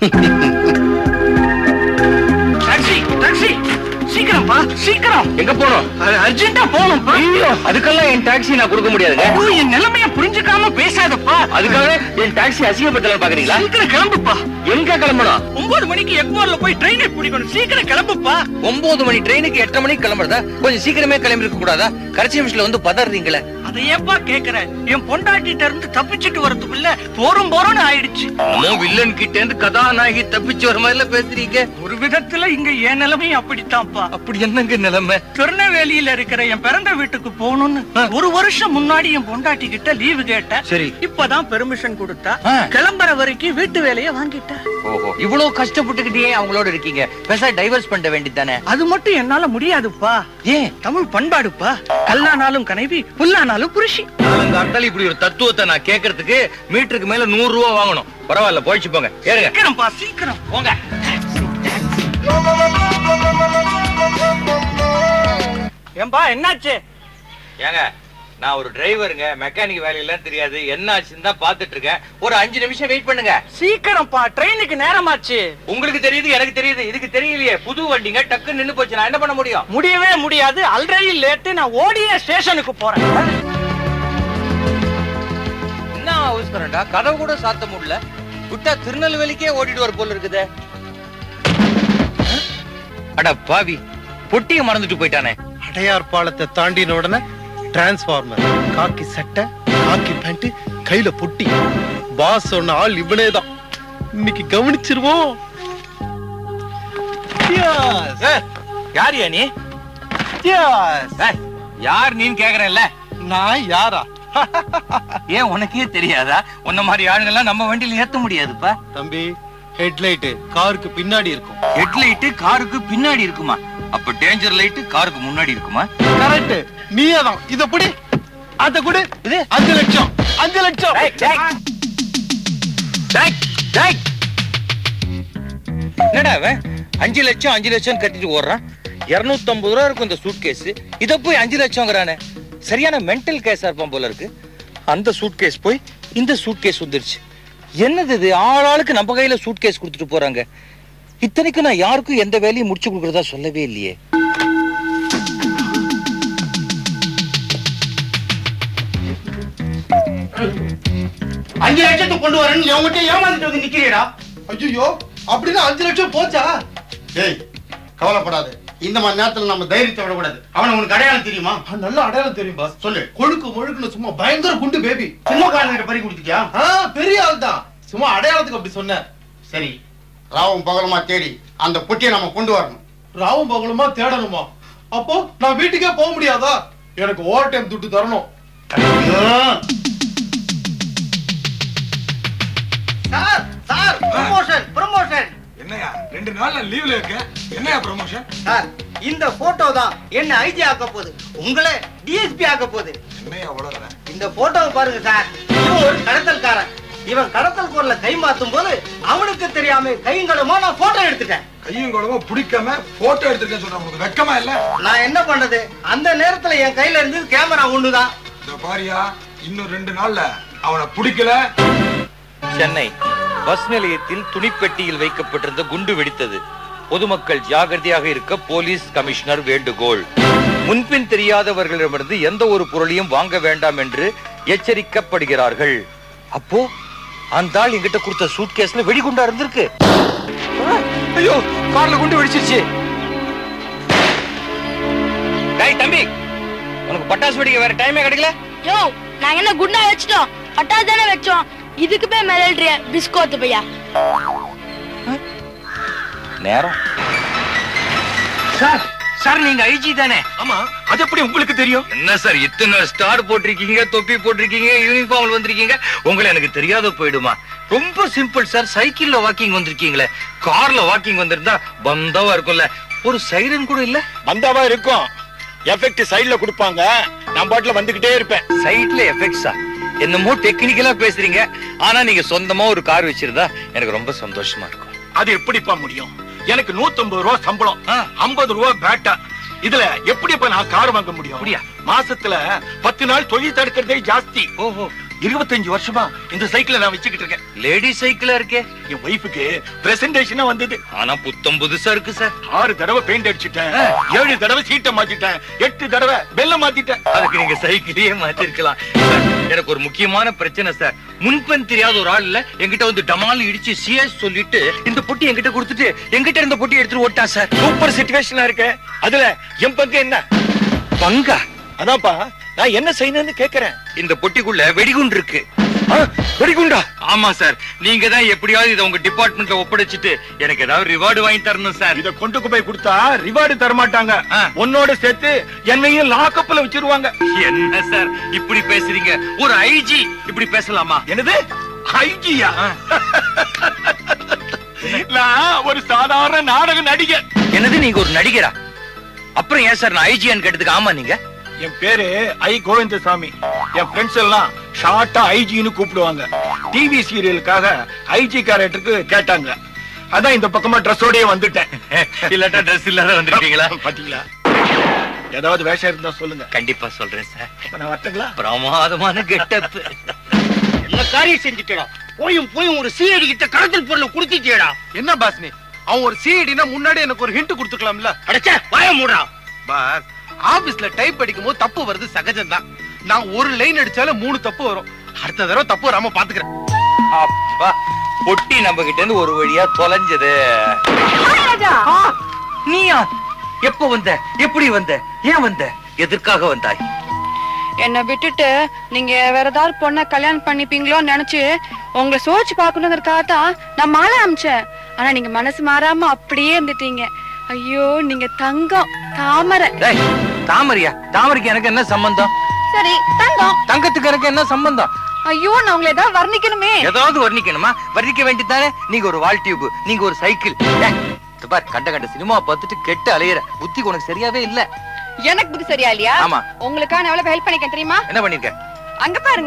டாக்ஸி டாக்ஸி சீக்கிரம்ப்பா சீக்கிரம் எங்க போனோம் அர்ஜென்ட்டா போகணும்ப்பா ஐயோ அதுக்கெல்லாம் என் டாக்ஸி நான் கொடுக்க முடியாதுங்க ஐயோ, என் நிலைமைய புரிஞ்சுக்காம பேசாதப்பா அதுக்காக என் டாக்ஸி அசிங்கப்படுத்தலாம் பாக்குறீங்களா சீக்கிரம் கிளம்புப்பா எங்க கிளம்பணும் ஒன்பது மணிக்கு எக்மோர்ல போய் ட்ரெயினை பிடிக்கணும் சீக்கிரம் கிளம்புப்பா ஒன்பது மணி ட்ரெயினுக்கு எட்டரை மணிக்கு கிளம்புறதா கொஞ்சம் சீக்கிரமே கிளம்பி இருக்க கூடாதா கடைசி நிமிஷத்துல வந்து பதறீங்களே அதை ஏப்பா கேக்குற என் பொண்டாட்டிட்ட இருந்து தப்பிச்சிட்டு வரதுக்குள்ள போறோம் போறோம்னு ஆயிடுச்சு நம்ம வில்லன் கிட்ட இருந்து கதாநாயகி தப்பிச்சு வர மாதிரில பேசுறீங்க ஒரு விதத்துல இங்க என் நிலைமையும் அப்படித்தான்ப்பா அப்படி என்னங்க நிலைமை திருநெல்வேலியில இருக்கிற என் பிறந்த வீட்டுக்கு போகணும்னு ஒரு வருஷம் முன்னாடி என் பொண்டாட்டி கிட்ட லீவு கேட்டேன் சரி. இப்பதான் பெர்மிஷன் கொடுத்தா ஆ. கிளம்புற வரைக்கும் வீட்டு வேலையை வாங்கிட்டேன் ஓஹோ இவ்வளவு கஷ்டப்பட்டுக்கிட்டே அவங்களோட இருக்கீங்க பேச டைவர்ஸ் பண்ண வேண்டியதானே அது மட்டும் என்னால முடியாதுப்பா ஏன் தமிழ் பண்பாடுப்பா கல்லானாலும் கனைவி புல்லானாலும் புருஷி காலங்காத்தால இப்படி ஒரு தத்துவத்தை நான் கேட்கறதுக்கு மீட்டருக்கு மேல நூறு ரூபா வாங்கணும் பரவாயில்ல போயிடுச்சு போங்க ஏறுங்க சீக்கிரம்ப்பா சீக்கிரம் போங்க ஏன்பா என்னாச்சு ஏங்க நான் ஒரு டிரைவருங்க மெக்கானிக் வேலையெல்லாம் தெரியாது என்ன ஆச்சுன்னு தான் பாத்துட்டு இருக்கேன் ஒரு அஞ்சு நிமிஷம் வெயிட் பண்ணுங்க சீக்கிரம்ப்பா ட்ரெயினுக்கு நேரமாச்சு உங்களுக்கு தெரியுது எனக்கு தெரியுது இதுக்கு தெரியலையே புது வண்டிங்க டக்கு நின்னு போச்சு நான் என்ன பண்ண முடியும் முடியவே முடியாது ஆல்ரெடி லேட்டு நான் ஓடிய ஸ்டேஷனுக்கு போறேன் என்ன அவசரம்டா கதவு கூட சாத்த முடியல விட்டா திருநெல்வேலிக்கே ஓடிட்டு வர போல இருக்குதே அட பாவி பொட்டிய மறந்துட்டு போயிட்டானே அடையார் பாலத்தை தாண்டின உடனே டிரான்ஸ்பார்மர் காக்கி சட்டை காக்கி பேண்ட் கையில பொட்டி பாஸ் சொன்ன ஆள் இவனே தான் இன்னைக்கு கவனிச்சிருவோம் Yes. ஏய், யாரியா நீ Yes. ஏய், யார் நீன்னு கேக்குறேன்ல நான் யாரா ஏன் உனக்கே தெரியாதா உன்ன மாதிரி ஆளுங்கெல்லாம் நம்ம வண்டியில ஏத்த முடியாதுப்பா தம்பி ஹெட்லைட் காருக்கு பின்னாடி இருக்கும் ஹெட்லைட்டு காருக்கு பின்னாடி இருக்குமா அப்ப டேஞ்சர் லைட்டு காருக்கு முன்னாடி இருக்குமா கரெக்ட் நீயே தான் இத புடி அத குடு இது அஞ்சு லட்சம் அஞ்சு லட்சம் டேய், டேய். டேய், டேய். என்னடா அவன் அஞ்சு லட்சம் அஞ்சு லட்சம் கட்டிட்டு ஓடுறான் இருநூத்தி ஐம்பது ரூபா இருக்கும் இந்த சூட் கேஸ் இத போய் அஞ்சு லட்சம்ங்கிறானே சரியான மென்டல் கேஸா இருப்பான் போல இருக்கு அந்த சூட் கேஸ் போய் இந்த சூட் கேஸ் வந்துருச்சு என்னது இது ஆளாளுக்கு நம்ம கையில சூட் கேஸ் கொடுத்துட்டு போறாங்க இத்தனைக்கும் நான் யாருக்கும் எந்த வேலையும் முடிச்சு கொடுக்கறதா சொல்லவே இல்லையே அஞ்சு லட்சத்துக்கு கொண்டு வரேன்னு எவங்கிட்ட ஏமாந்துட்டு வந்து நிக்கிறீடா ஐயோ அப்படின்னா அஞ்சு லட்சம் போச்சா டேய் கவலைப்படாத இந்த மாதிரி நேரத்துல நம்ம தைரியத்தை விடக்கூடாது அவனை உனக்கு அடையாளம் தெரியுமா ஆ, நல்ல அடையாளம் தெரியும் பாஸ் சொல்லு கொழுக்கு முழுக்குன்னு சும்மா பயங்கர குண்டு பேபி சின்ன காரங்கிட்ட பறி கொடுத்துட்டியா ஆ பெரிய ஆள் தான் சும்மா அடையாளத்துக்கு அப்படி சொன்னேன் சரி ராவும் பகலமா தேடி அந்த பொட்டியை நம்ம கொண்டு வரணும் ராவும் பகலுமா தேடணுமா அப்போ நான் வீட்டுக்கே போக முடியாதா எனக்கு ஓவர் டைம் துட்டு தரணும் சார் சார் ப்ரமோஷன் ப்ரமோஷன் என்னையா ரெண்டு நாள்ல லீவ்ல இருக்க என்னையா ப்ரமோஷன் சார் இந்த போட்டோ தான் என்ன ஐஜி ஆக்க போகுது உங்களை டிஎஸ்பி ஆக்க போகுது என்னையா வளர்ற இந்த போட்டோவை பாருங்க சார் இவன் ஒரு கடத்தல்காரன் இவன் கடத்தல் பொருளை கை மாத்தும் போது அவனுக்கு தெரியாம கைங்களமா நான் போட்டோ எடுத்துட்டேன் கையும் குழம்பு பிடிக்காம போட்டோ எடுத்துருக்கேன்னு சொல்ற உனக்கு வெக்கமா இல்ல நான் என்ன பண்றது அந்த நேரத்துல என் கையில இருந்து கேமரா ஒண்ணுதான் இந்த பாரியா இன்னும் ரெண்டு நாள்ல அவனை பிடிக்கல சென்னை பஸ் நிலையத்தில் துணிப்பெட்டியில் வைக்கப்பட்டிருந்த குண்டு வெடித்தது பொதுமக்கள் ஜாகிரதையாக இருக்க போலீஸ் கமிஷனர் வேண்டுகோள் முன்பின் தெரியாதவர்களிடமிருந்து எந்த ஒரு பொருளையும் வாங்க வேண்டாம் என்று எச்சரிக்கப்படுகிறார்கள் அப்போ அந்த ஆள் என்கிட்ட கொடுத்த சூட் கேஸ்ல வெடிகுண்டா இருந்திருக்கு ஆ, ஐயோ கார்ல குண்டு வெடிச்சிருச்சு டேய் தம்பி உனக்கு பட்டாசு வெடிக்க வேற டைமே கிடைக்கல யோ நாங்க என்ன குண்டா வச்சிட்டோம் பட்டாசு தானே வச்சோம் இதுக்கு போய் மிரள்றிய பிஸ்கோத்து பையா நேரம் சார் சார் நீங்க ஐஜி தானே ஆமா அது எப்படி உங்களுக்கு தெரியும் என்ன சார் இத்தனை ஸ்டார் போட்டிருக்கீங்க தொப்பி போட்டிருக்கீங்க யூனிஃபார்ம்ல வந்திருக்கீங்க உங்களை எனக்கு தெரியாத போயிடுமா ரொம்ப சிம்பிள் சார் சைக்கிள்ல வாக்கிங் வந்திருக்கீங்களே கார்ல வாக்கிங் வந்திருந்தா பந்தாவா இருக்கும்ல ஒரு சைரன் கூட இல்ல பந்தாவா இருக்கும் எஃபெக்ட் சைடுல கொடுப்பாங்க நான் பாட்டுல வந்துகிட்டே இருப்பேன் சைட்ல எஃபெக்ட்ஸா என்னமோ டெக்னிக்கலா பேசுறீங்க ஆனா நீங்க சொந்தமா ஒரு கார் வச்சிருந்தா எனக்கு ரொம்ப சந்தோஷமா இருக்கும் அது எப்படிப்பா முடியும் எனக்கு 150 ரூபா சம்பளம் 50 ரூபா பேட்டா இதுல எப்படி இப்ப நான் கார் வாங்க முடியும் அப்படியா? மாசத்துல பத்து நாள் தொழில் தடுக்கிறதே ஜாஸ்தி ஓஹோ இருபத்தஞ்சு வருஷமா இந்த சைக்கிளை நான் வச்சுக்கிட்டு இருக்கேன் லேடி சைக்கிளா இருக்கே என் ஒய்ஃபுக்கு பிரசன்டேஷனா வந்தது ஆனா புத்தம் புதுசா இருக்கு சார் ஆறு தடவை பெயிண்ட் அடிச்சிட்டேன் ஏழு தடவை சீட்டை மாத்திட்டேன் எட்டு தடவை பெல்ல மாத்திட்டேன் அதுக்கு நீங்க சைக்கிளையே மாத்திருக்கலாம் சார், எனக்கு ஒரு முக்கியமான பிரச்சனை சார் முன்பன் தெரியாத ஒரு ஆள் இல்ல என்கிட்ட வந்து டமால் இடிச்சு சிஎஸ் சொல்லிட்டு இந்த பொட்டி என்கிட்ட கொடுத்துட்டு என்கிட்ட இருந்த பொட்டி எடுத்துட்டு ஓட்டா சார் சூப்பர் சிச்சுவேஷனா இருக்கு அதுல என் பங்கு என்ன பங்கா அதான்ப்பா நான் என்ன செய்யணும்னு கேக்குறேன் இந்த பொட்டிக்குள்ள வெடிகுண்டு இருக்கு வெடிகுண்டா ஆமா சார் நீங்க தான் எப்படியாவது இதை உங்க டிபார்ட்மெண்ட்ல ஒப்படைச்சிட்டு எனக்கு ஏதாவது ரிவார்டு வாங்கி தரணும் சார் இத கொண்டு போய் கொடுத்தா ரிவார்டு தர மாட்டாங்க உன்னோட சேர்த்து என்னையும் லாக்கப்ல வச்சிருவாங்க என்ன சார் இப்படி பேசுறீங்க ஒரு ஐஜி இப்படி பேசலாமா என்னது ஐஜியா நான் ஒரு சாதாரண நாடக நடிகர் என்னது நீங்க ஒரு நடிகரா அப்புறம் ஏன் சார் நான் ஐஜியான்னு கேட்டதுக்கு ஆமா நீங்க என் பேரு ஐ கோவிந்தசாமி என் ஃப்ரெண்ட்ஸ் எல்லாம் ஷார்ட்டா ஐஜின்னு கூப்பிடுவாங்க டிவி சீரியலுக்காக ஐஜி கேரக்டருக்கு கேட்டாங்க அதான் இந்த பக்கமா ட்ரெஸ்ஸோடயே வந்துட்டேன் இல்லாட்டா ட்ரெஸ் இல்லாத வந்திருக்கீங்களா பாத்தீங்களா ஏதாவது வேஷம் இருந்தா சொல்லுங்க கண்டிப்பா சொல்றேன் சார் இப்ப நான் வரட்டுங்களா பிரமாதமான கெட்டப் என்ன காரியம் செஞ்சுட்டா போயும் போயும் ஒரு சிஐடி கிட்ட கடத்தல் பொருளை கொடுத்துட்டேடா என்ன பாஸ் நீ அவன் ஒரு சிஐடினா முன்னாடி எனக்கு ஒரு ஹிண்ட் கொடுத்துக்கலாம்ல அடச்சே வாய மூடா பாஸ் ஆபீஸ்ல டைப் அடிக்கும் போது தப்பு வருது சகஜம்தான் நான் ஒரு லைன் அடிச்சாலும் மூணு தப்பு வரும் அடுத்த தடவை தப்பு வராம பாத்துக்கிறேன் அப்பா பொட்டி நம்ம கிட்ட இருந்து ஒரு வழியா தொலைஞ்சது ஆ, நீயா எப்ப வந்த எப்படி வந்த ஏன் வந்த எதற்காக வந்தாய் என்னை விட்டுட்டு நீங்க வேற ஏதாவது பொண்ணை கல்யாணம் பண்ணிப்பீங்களோன்னு நினைச்சு உங்களை சோதிச்சு பார்க்கணுங்கிறதுக்காக தான் நான் மாலை அமிச்சேன் ஆனா நீங்க மனசு மாறாம அப்படியே இருந்துட்டீங்க ஐயோ நீங்க தங்கம் தாமரை டேய், தாமரையா தாமரைக்கு எனக்கு என்ன சம்பந்தம் சரி தங்கம் தங்கத்துக்கு எனக்கு என்ன சம்பந்தம் ஐயோ நான் உங்களை ஏதாவது வர்ணிக்கணுமே ஏதாவது வர்ணிக்கணுமா வர்ணிக்க வேண்டியதானே நீங்க ஒரு வால் டியூப் நீங்க ஒரு சைக்கிள் டேய், இது பார் கண்ட கண்ட சினிமா பார்த்துட்டு கெட்டு அலையிற புத்தி உனக்கு சரியாவே இல்ல எனக்கு புத்தி சரியா இல்லையா ஆமா. உங்களுக்கா நான் எவ்வளவு ஹெல்ப் பண்ணிருக்கேன் தெரியுமா என்ன பண்ணிருக்க அங்க பாருங்க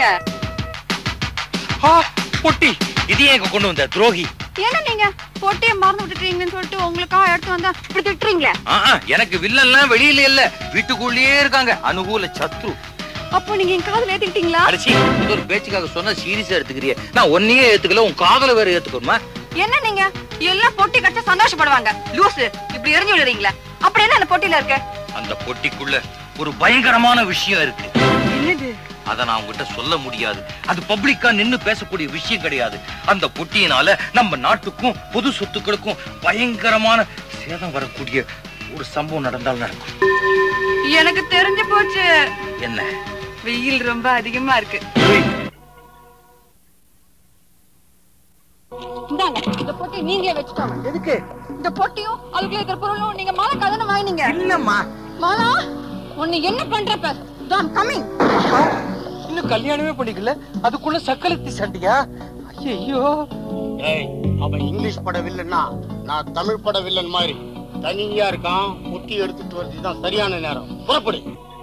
ஆ, பொட்டி இது ஏன் இங்க கொண்டு வந்த துரோகி என்ன நீங்க போட்டே மறந்து விட்டுட்டீங்கன்னு சொல்லிட்டு உங்களுக்காக எடுத்து வந்தா இப்படி திட்டுறீங்களே ஆ, ஆ, எனக்கு வில்லன்லாம் வெளியில இல்ல வீட்டுக்குள்ளேயே இருக்காங்க அனுகூல சத்ரு அப்போ நீங்க என் காதுல ஏத்துக்கிட்டீங்களா அடிச்சி இது ஒரு பேச்சுக்காக சொன்னா சீரியஸா எடுத்துக்கிறிய நான் ஒன்னையே ஏத்துக்கல உன் காதல வேற ஏத்துக்கணுமா என்ன நீங்க எல்லாம் பொட்டி கட்ட சந்தோஷப்படுவாங்க லூசு இப்படி எரிஞ்சு விழுறீங்களா அப்படி என்ன அந்த பொட்டியில இருக்கு அந்த பொட்டிக்குள்ள ஒரு பயங்கரமான விஷயம் இருக்கு என்னது அத நான் உங்ககிட்ட சொல்ல முடியாது அது பப்ளிக்கா நின்னு பேசக்கூடிய விஷயம் கிடையாது அந்த பொட்டியினால நம்ம நாட்டுக்கும் பொது சொத்துக்களுக்கும் பயங்கரமான சேதம் வரக்கூடிய ஒரு சம்பவம் நடந்தால் நடக்கும் எனக்கு தெரிஞ்சு போச்சு என்ன வெயில் ரொம்ப அதிகமா இருக்கு இந்தாங்க இந்த பொட்டி நீங்களே வச்சுக்கோங்க எதுக்கு இந்த பொட்டியும் அதுக்குள்ள இருக்கிற பொருளும் நீங்க மாலை கதனை வாங்கினீங்க இல்லம்மா மாலா உன்னை என்ன பண்றப்ப தான் கமிங் இன்னும் கல்யாணமே பண்ணிக்கல அதுக்குள்ள சக்கலத்தி சண்டையா ஐயோ ஏய் அவன் இங்கிலீஷ் பட வில்லன்னா நான் தமிழ் பட வில்லன் மாதிரி தனியா இருக்கான் முட்டி எடுத்துட்டு வரது தான் சரியான நேரம் புறப்படு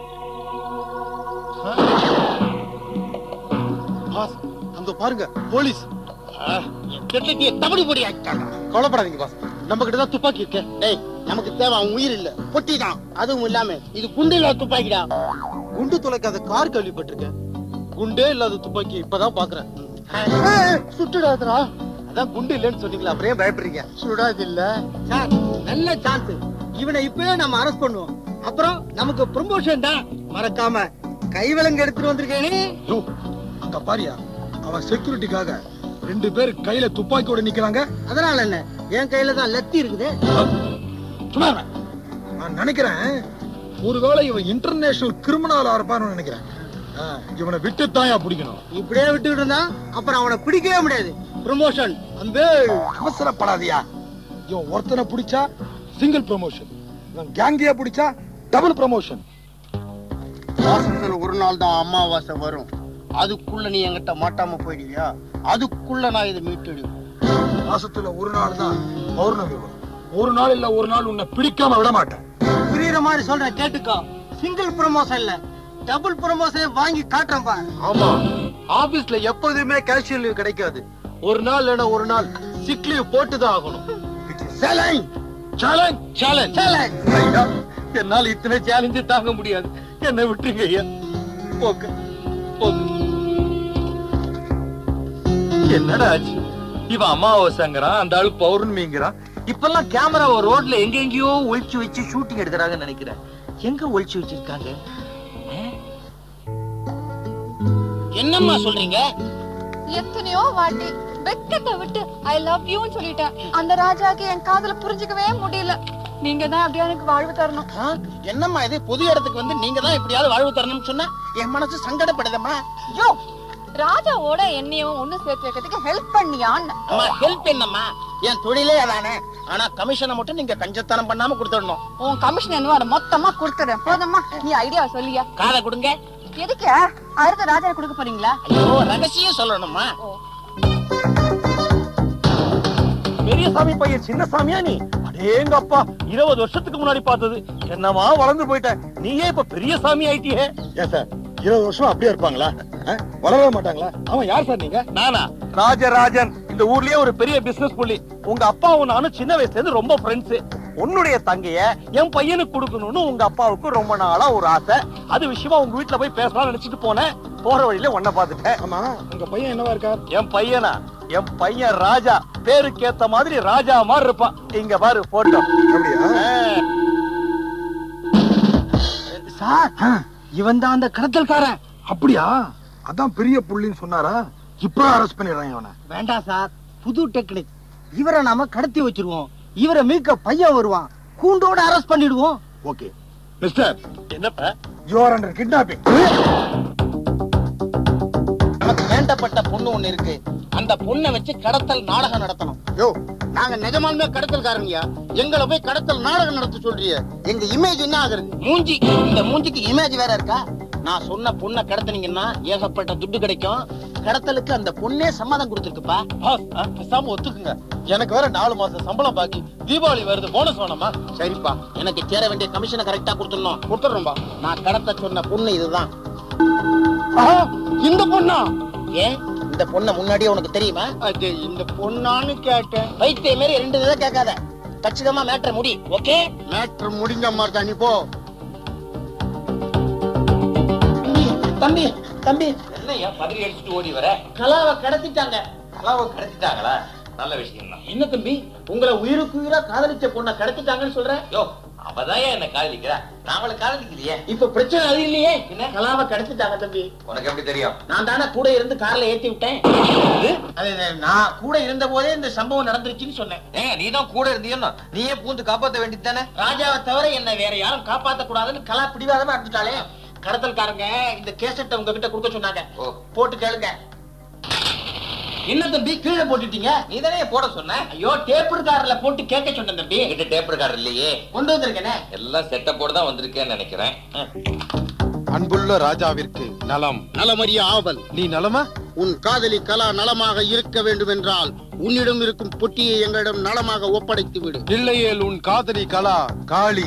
பாஸ் அங்க பாருங்க போலீஸ் கெட்டத்திய தவடி பொடி ஆக்கிட்டாங்க கவலைப்படாதீங்க பாஸ் நம்ம கிட்ட தான் துப்பாக்கி இருக்கு டேய் நமக்கு தேவை அவன் உயிர் இல்ல பொட்டி தான் அதுவும் இல்லாம இது குண்டு இல்ல துப்பாக்கிடா குண்டு துளைக்காத கார் கேள்விப்பட்டிருக்கேன் குண்டே இல்லாத துப்பாக்கி இப்பதான் பாக்குறேன் சுட்டுடாதரா அதான் குண்டு இல்லைன்னு சொன்னீங்களா அப்புறம் ஏன் பயப்படுறீங்க சுடாது இல்ல சார் நல்ல சான்ஸ் இவனை இப்பவே நம்ம அரெஸ்ட் பண்ணுவோம் அப்புறம் நமக்கு ப்ரமோஷன் தான் மறக்காம கைவிலங்கு எடுத்துட்டு வந்திருக்கேனே யோ, அங்க பாரியா அவன் செக்யூரிட்டிக்காக ரெண்டு பேர் கையில துப்பாக்கியோட நிக்கிறாங்க அதனால என்ன என் கையில தான் லத்தி இருக்குது சும்மா இருடா. நான் நினைக்கிறேன் ஒருவேளை இவன் இன்டர்நேஷனல் கிரிமினல் இருப்பான்னு நினைக்கிறேன் ஆ, இவனை விட்டுத்தாயா பிடிக்கணும் இப்படியே விட்டுக்கிட்டு இருந்தா அப்புறம் அவனை பிடிக்கவே முடியாது ப்ரமோஷன் அந்த அவசரப்படாதியா இவன் ஒருத்தனை பிடிச்சா சிங்கிள் ப்ரமோஷன் கேங்கியா பிடிச்சா டபுள் ப்ரமோஷன் மாசத்துல ஒரு நாள் தான் அமாவாசை வரும் அதுக்குள்ள நீ என்கிட்ட மாட்டாம போயிடுவியா அதுக்குள்ள நான் இதை மீட்டுடுவேன் மாசத்துல ஒரு நாள் தான் பௌர்ணமி வரும் ஒரு நாள் இல்ல ஒரு நாள் உன்னை பிடிக்காம விட மாட்டேன் புரியுற மாதிரி சொல்றேன் கேட்டுக்கோ சிங்கிள் ப்ரமோஷன் இல்ல டபுள் ப்ரமோஷன் வாங்கி காட்டுறேன் பாரு ஆமா ஆபீஸ்ல எப்போதுமே கேஷுவல் லீவ் கிடைக்காது ஒரு நாள் இல்லைன்னா ஒரு நாள் சிக் லீவ் போட்டுதான் ஆகணும் சேலஞ்ச் சேலஞ்ச் சேலஞ்ச் சேலஞ்ச் ஐயா என்னால இத்தனை சேலஞ்சு தாங்க முடியாது என்ன விட்டுருங்க ஐயா போங்க போங்க என்னடா ஆச்சு இவன் அமாவாசைங்கிறான் அந்த ஆளு பௌர்ணமிங்கிறான் இப்பெல்லாம் கேமராவை ரோட்ல எங்க எங்கேயோ ஒளிச்சு வச்சு ஷூட்டிங் எடுக்கிறாங்கன்னு நினைக்கிறேன் எங்க ஒளிச்சு வச்சிருக்காங்க என்னம்மா சொல்றீங்க எத்தனையோ வாட்டி வெக்கத்தை விட்டு ஐ லவ் யூன்னு சொல்லிட்டேன் அந்த ராஜாக்கு என் காதல புரிஞ்சுக்கவே முடியல நீங்க தான் அப்படியே எனக்கு வாழ்வு தரணும் ஆ, என்னம்மா இது புது இடத்துக்கு வந்து நீங்க தான் எப்படியாவது வாழ்வு தரணும்னு சொன்னா என் மனசு சங்கடப்படுதம்மா யோ ராஜாவோட என்னையும் ஒண்ணு சேர்த்து வைக்கிறதுக்கு ஹெல்ப் பண்ணியான்னு அம்மா ஹெல்ப் என்னம்மா என் தொழிலே அதானே ஆனா கமிஷனை மட்டும் நீங்க கஞ்சத்தனம் பண்ணாம கொடுத்துடணும் உன் கமிஷன் என்னவோ அதை மொத்தமா கொடுத்துறேன் போதுமா நீ ஐடியா சொல்லியா காதை கொடுங்க எதுக்கு அடுத்த ராஜா கொடுக்க போறீங்களா ஐயோ ரகசியம் சொல்லணுமா பெரிய சாமி பையன் சின்ன சாமியா நீ அடேங்க அப்பா இருபது வருஷத்துக்கு முன்னாடி பார்த்தது என்னவா வளர்ந்து போயிட்ட நீயே இப்ப பெரிய சாமி ஆயிட்டியே ஏன் சார் இருபது வருஷம் அப்படியே இருப்பாங்களா ஆ? வளரவே மாட்டாங்களா அவன் யார் சார் நீங்க நானா ராஜராஜன் இந்த ஊர்லயே ஒரு பெரிய பிசினஸ் புள்ளி உங்க அப்பாவும் நானும் சின்ன வயசுல இருந்து ரொம்ப ஃப்ரெண்ட்ஸ் உன்னுடைய தங்கைய என் பையனுக்கு கொடுக்கணும்னு உங்க அப்பாவுக்கு ரொம்ப நாளா ஒரு ஆசை அது விஷயமா உங்க வீட்டுல போய் பேசலாம்னு நினைச்சிட்டு போனேன் போற வழியில உன்னை பார்த்துட்டேன் ஆமா உங்க பையன் என்னவா இருக்கார் என் பையனா என் பையன் ராஜா பேருக்கு ஏத்த மாதிரி ராஜா மாதிரி இருப்பான் இங்க பாரு போட்டோ சார் இவன் தான் அந்த கடத்தல்காரன் அப்படியா அதான் பெரிய புள்ளின்னு சொன்னாரா இப்ப அரெஸ்ட் பண்ணிடுறாங்க அவனை வேண்டாம் சார் புது டெக்னிக் இவரை நாம கடத்தி வச்சிருவோம் இவரை மீட்க பையன் வருவான் கூண்டோட அரெஸ்ட் பண்ணிடுவோம் ஓகே மிஸ்டர் என்னப்பா யூ ஆர் அண்டர் கிட்னாப்பிங் நமக்கு வேண்டப்பட்ட பொண்ணு ஒண்ணு இருக்கு அந்த பொண்ணை வச்சு கடத்தல் நாடகம் நடத்தணும் யோ நாங்க நிஜமாலுமே கடத்தல்காரங்கயா எங்களை போய் கடத்தல் நாடகம் நடத்த சொல்றிய எங்க இமேஜ் என்ன ஆகுறது மூஞ்சி இந்த மூஞ்சிக்கு இமேஜ் வேற இருக்கா நான் சொன்ன பொண்ணை கடத்துனீங்கன்னா ஏகப்பட்ட துட்டு கிடைக்கும் கடத்தலுக்கு அந்த பொண்ணே சம்மதம் கொடுத்துருக்குப்பா பாஸ் ஆ, பேசாம ஒத்துக்குங்க எனக்கு வேற நாலு மாசம் சம்பளம் பாக்கி தீபாவளி வருது போனஸ் வேணாமா சரிப்பா எனக்கு சேர வேண்டிய கமிஷனை கரெக்டா கொடுத்துடணும் கொடுத்துடுறோம்பா நான் கடத்த சொன்ன பொண்ணு இதுதான் இந்த பொண்ணா ஏன் இந்த பொண்ணை முன்னாடியே உனக்கு தெரியுமா அது இந்த பொண்ணான்னு கேட்டேன் வைத்திய மாரி ரெண்டு இதை கேட்காத கச்சிதமா மேட்ரு முடி ஓகே மேட்ரு முடிஞ்ச மாதிரி தான் நீ போ தம்பி தம்பி என்னையா பதறி அடிச்சுட்டு ஓடி வர கலாவை கடத்திட்டாங்க கலாவை கடத்திட்டாங்களா நல்ல விஷயம் தான் என்ன தம்பி உங்களை உயிருக்கு உயிரா காதலிச்ச பொண்ணை கடத்திட்டாங்கன்னு சொல்றேன் யோ அவதான் என்ன காதலிக்கிறா நான் அவளை காதலிக்கலையே இப்ப பிரச்சனை அது இல்லையே என்ன கலாவை கடத்திட்டாங்க தம்பி உனக்கு எப்படி தெரியும் நான் தானே கூட இருந்து கார்ல ஏத்தி விட்டேன் அது நான் கூட இருந்த போதே இந்த சம்பவம் நடந்துருச்சுன்னு சொன்னேன் ஏங்க நீ தான் கூட இருந்தியன்னா நீயே பூந்து காப்பாத்த வேண்டியது தானே ராஜாவை தவிர என்ன வேற யாரும் காப்பாத்த கூடாதுன்னு கலா பிடிவாதமா இருந்துட்டாலே கடத்தல்காரங்க இந்த கேசட்டை உங்ககிட்ட கொடுக்க சொன்னாங்க போட்டு கேளுங்க என்ன தம்பி கீழே போட்டுட்டீங்க நீ தானே போட சொன்ன ஐயோ டேப் கார்ல போட்டு கேட்க சொன்னேன் தம்பி என்கிட்ட டேப் ரெக்கார்டர் இல்லையே கொண்டு வந்திருக்கேனே எல்லாம் செட்டப்போட தான் வந்திருக்கேன்னு நினைக்கிறேன் அன்புள்ள ராஜாவிற்கு நலம் நலமறிய ஆவல் நீ நலமா உன் காதலி கலா நலமாக இருக்க வேண்டும் என்றால் உன்னிடம் இருக்கும் பொட்டியை எங்களிடம் நலமாக ஒப்படைத்து விடு இல்லையேல் உன் காதலி கலா காளி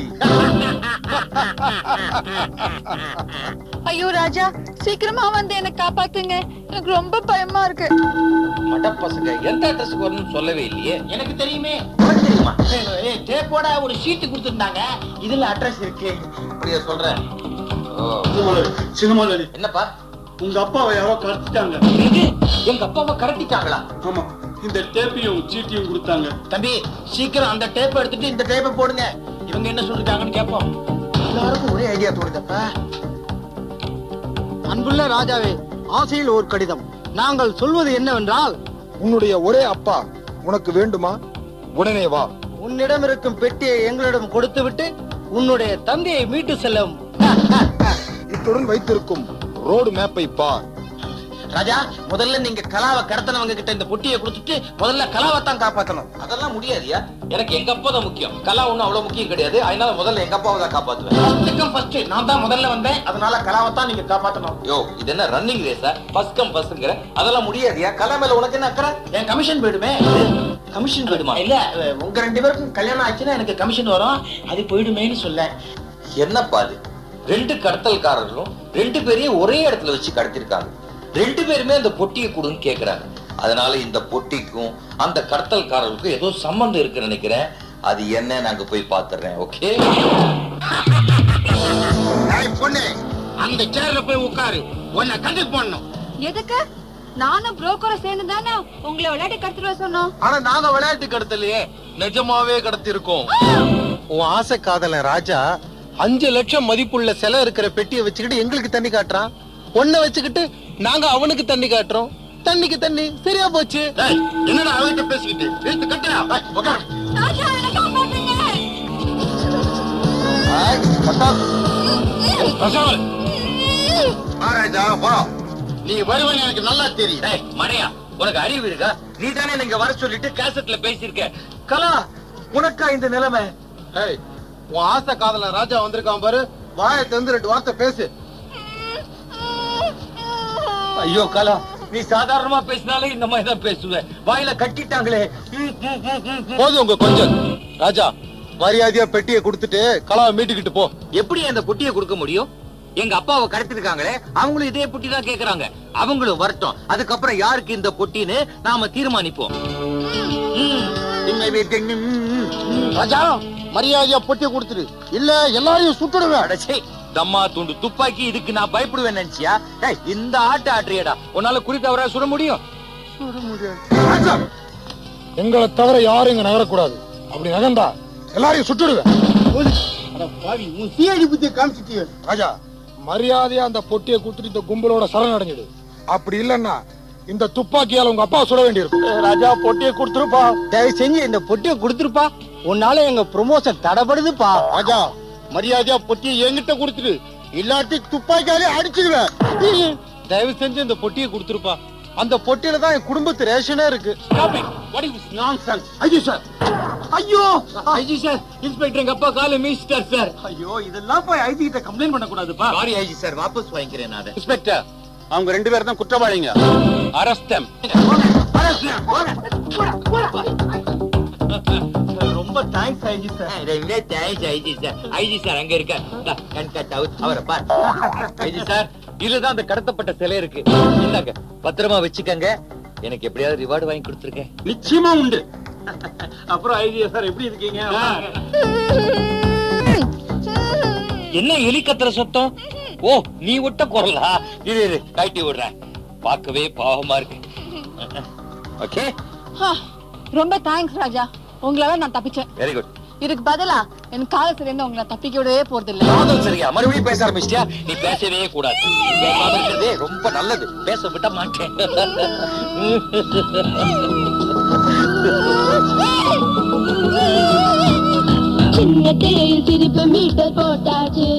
ஐயோ ராஜா சீக்கிரமா வந்து என்ன காப்பாத்துங்க எனக்கு ரொம்ப பயமா இருக்கு மட பசங்க எந்த அட்ரஸ்க்கு வரணும்னு சொல்லவே இல்லையே எனக்கு தெரியுமே உனக்கு தெரியுமா ஏய், டேப்போட ஒரு ஷீட் கொடுத்திருந்தாங்க இதுல அட்ரஸ் இருக்கு அப்படியே சொல்றேன் சினிமாலி என்னப்பா உங்க அப்பாவை யாரோ கடத்திட்டாங்க எங்க அப்பாவை கடத்திட்டாங்களா ஆமா இந்த டேப்பையும் சீட்டியும் கொடுத்தாங்க தம்பி சீக்கிரம் அந்த டேப் எடுத்துட்டு இந்த டேப்பை போடுங்க இவங்க என்ன சொல்லிட்டாங்கன்னு கேட்போம் எல்லாருக்கும் ஒரே ஐடியா தோணுதப்பா அன்புள்ள ராஜாவே ஆசையில் ஒரு கடிதம் நாங்கள் சொல்வது என்னவென்றால் உன்னுடைய ஒரே அப்பா உனக்கு வேண்டுமா உடனே வா உன்னிடம் இருக்கும் பெட்டியை எங்களிடம் கொடுத்துவிட்டு உன்னுடைய தந்தையை மீட்டு செல்லும் இத்துடன் வைத்திருக்கும் ரோடு மேப்பை பார் ராஜா முதல்ல நீங்க கலாவை கடத்தினவங்க கிட்ட இந்த பொட்டியை கொடுத்துட்டு முதல்ல கலாவை தான் காப்பாத்தணும் அதெல்லாம் முடியாதுயா எனக்கு எங்க அப்பா தான் முக்கியம் கலா ஒண்ணும் அவ்வளவு முக்கியம் கிடையாது அதனால முதல்ல எங்க அப்பாவை தான் காப்பாத்துவேன் ஃபர்ஸ்ட் கம் ஃபர்ஸ்ட் நான் தான் முதல்ல வந்தேன் அதனால கலாவை தான் நீங்க காப்பாத்தணும் யோ இது என்ன ரன்னிங் ரேஸா ஃபர்ஸ்ட் கம் ஃபர்ஸ்ட்ங்கற அதெல்லாம் முடியாதுயா கலா மேல உனக்கு என்ன அக்கறை என் கமிஷன் போயிடுமே கமிஷன் போயிடுமா இல்ல உங்க ரெண்டு பேருக்கும் கல்யாணம் ஆச்சுன்னா எனக்கு கமிஷன் வரும் அது போயிடுமேன்னு சொல்ல என்னப்பா அது ரெண்டு கடத்தல்காரர்களும் ரெண்டு பேரையும் ஒரே இடத்துல வச்சு கடத்திருக்காங்க ரெண்டு பேருமே அந்த பொட்டியை கொடுன்னு கேக்குறாங்க அதனால இந்த பொட்டிக்கும் அந்த கடத்தல்காரர்களுக்கும் ஏதோ சம்பந்தம் இருக்குன்னு நினைக்கிறேன் அது என்ன நாங்க போய் பாத்துறேன் ஓகே பொண்ணு அந்த சேர்ல போய் உட்காரு உன்னை கண்டக்ட் பண்ணணும் எதுக்கு நானும் புரோக்கரும் சேர்ந்து தானே உங்களை விளையாட்டு கடத்திட்டு வர சொன்னோம் ஆனா நாங்க விளையாட்டு கடத்தலையே நிஜமாவே கடத்திருக்கோம் உன் ஆசை காதலன் ராஜா அஞ்சு லட்சம் மதிப்புள்ள சிலை இருக்கிற பெட்டியை வச்சுக்கிட்டு எங்களுக்கு தண்ணி காட்டுறான் ஒன்ன வச்சுக்கிட்டு நாங்க அவனுக்கு தண்ணி காட்டுறோம் தண்ணிக்கு தண்ணி சரியா போச்சு என்னடா அவன்கிட்ட பேசிக்கிட்டு எடுத்து கட்டுறா உட்காரு ராஜா வா நீ வருவன் எனக்கு நல்லா தெரியும் டேய், மணியா உனக்கு அறிவு இருக்கா நீ தானே இங்க வர சொல்லிட்டு கேசட்ல பேசியிருக்க கலா உனக்கா இந்த நிலைமை ஏய், உன் ஆசை காதலன் ராஜா வந்திருக்கான் பாரு வாயை தந்து ரெண்டு வார்த்தை பேசு ஐயோ கலா நீ சாதாரணமா பேசினாலே இந்த மாதிரி தான் பேசுவேன் வாயில கட்டிட்டாங்களே ம், ம், ம், ம், ம். போதும் உங்க கொஞ்சம் ராஜா மரியாதையா பெட்டியை கொடுத்துட்டு கலாவை மீட்டுக்கிட்டு போ எப்படி அந்த பொட்டியை கொடுக்க முடியும் எங்க அப்பாவை கடத்திருக்காங்களே அவங்களும் இதே பொட்டி தான் கேக்குறாங்க அவங்களும் வரட்டும் அதுக்கப்புறம் யாருக்கு இந்த பொட்டின்னு நாம தீர்மானிப்போம் ராஜா மரியாதையா பொட்டியை கொடுத்துரு இல்ல எல்லாரையும் சுட்டுடுவேன் அடச்சே தம்மா துண்டு துப்பாக்கி இதுக்கு நான் பயப்படுவேன் நினைச்சியா டேய் இந்த ஆட்ட ஆட்டுறியடா உன்னால குறி தவறா சுட முடியும் எங்களை தவிர யாரும் இங்க நகரக்கூடாது அப்படி நகர்ந்தா எல்லாரையும் சுட்டுடுவேன் உன் சிஐடி புத்தியை காமிச்சிட்டிய ராஜா மரியாதையா அந்த பொட்டியை கொடுத்துட்டு இந்த கும்பலோட சரணடைஞ்சிடு அப்படி இல்லன்னா இந்த துப்பாக்கியால உங்க அப்பா சுட வேண்டியிருக்கும் ராஜா பொட்டியை கொடுத்துருப்பா தயவு செஞ்சு இந்த பொட்டியை கொடுத்துருப்பா உன்னால எங்க ப்ரொமோஷன் தடப்படுதுப்பா ராஜா மரியாதையா பொட்டியை என்கிட்ட கொடுத்துடு இல்லாட்டி துப்பாக்கியாலே அடிச்சிடுவேன் தயவு செஞ்சு இந்த பொட்டியை கொடுத்துருப்பா அந்த பொட்டியில தான் என் குடும்பத்து ரேஷனே இருக்கு ஐயோ சார் ஐயோ ஐஜி சார் இன்ஸ்பெக்டர் எங்க அப்பா கால மீசிட்டார் சார் ஐயோ இதெல்லாம் போய் ஐஜி கிட்ட கம்ப்ளைண்ட் பண்ண கூடாதுப்பா சாரி ஐஜி சார் வாபஸ் வாங்கிக்கிறேன் நான் இன்ஸ்பெக்டர் அவங்க ரெண்டு பேரும் தான் குற்றவாளிங்க அரஸ்டம் ரொம்ப thanks IG sir IG sir IG sir அங்க இருக்க இந்தா, கண் கட் அவுட் அவரை பார் ஐஜி சார் இதுலதான் அந்த கடத்தப்பட்ட சிலை இருக்கு இந்தாங்க பத்திரமா வச்சுக்கங்க எனக்கு எப்படியாவது ரிவார்டு வாங்கி கொடுத்துருக்கேன் நிச்சயமா உண்டு அப்புறம் ஐஜி சார் எப்படி இருக்கீங்க என்ன எலி கத்துற சத்தம் ஓ நீ விட்ட குரலா இரு இரு காட்டி விடுறேன் பார்க்கவே பாவமா இருக்கு ஓகே ரொம்ப தேங்க்ஸ் ராஜா உங்களால நான் தப்பிச்சேன் வெரி குட் இதுக்கு பதிலா என் காலத்துல இருந்து உங்களை தப்பிக்க விடவே போறது இல்ல காதல் சரியா மறுபடியும் பேச ஆரம்பிச்சிட்டியா நீ பேசவே கூடாது பேசாம இருக்கிறதே ரொம்ப நல்லது பேச விட மாட்டேன் சின்ன திரையில் சிரிப்பு மீட்டர் போட்டாச்சு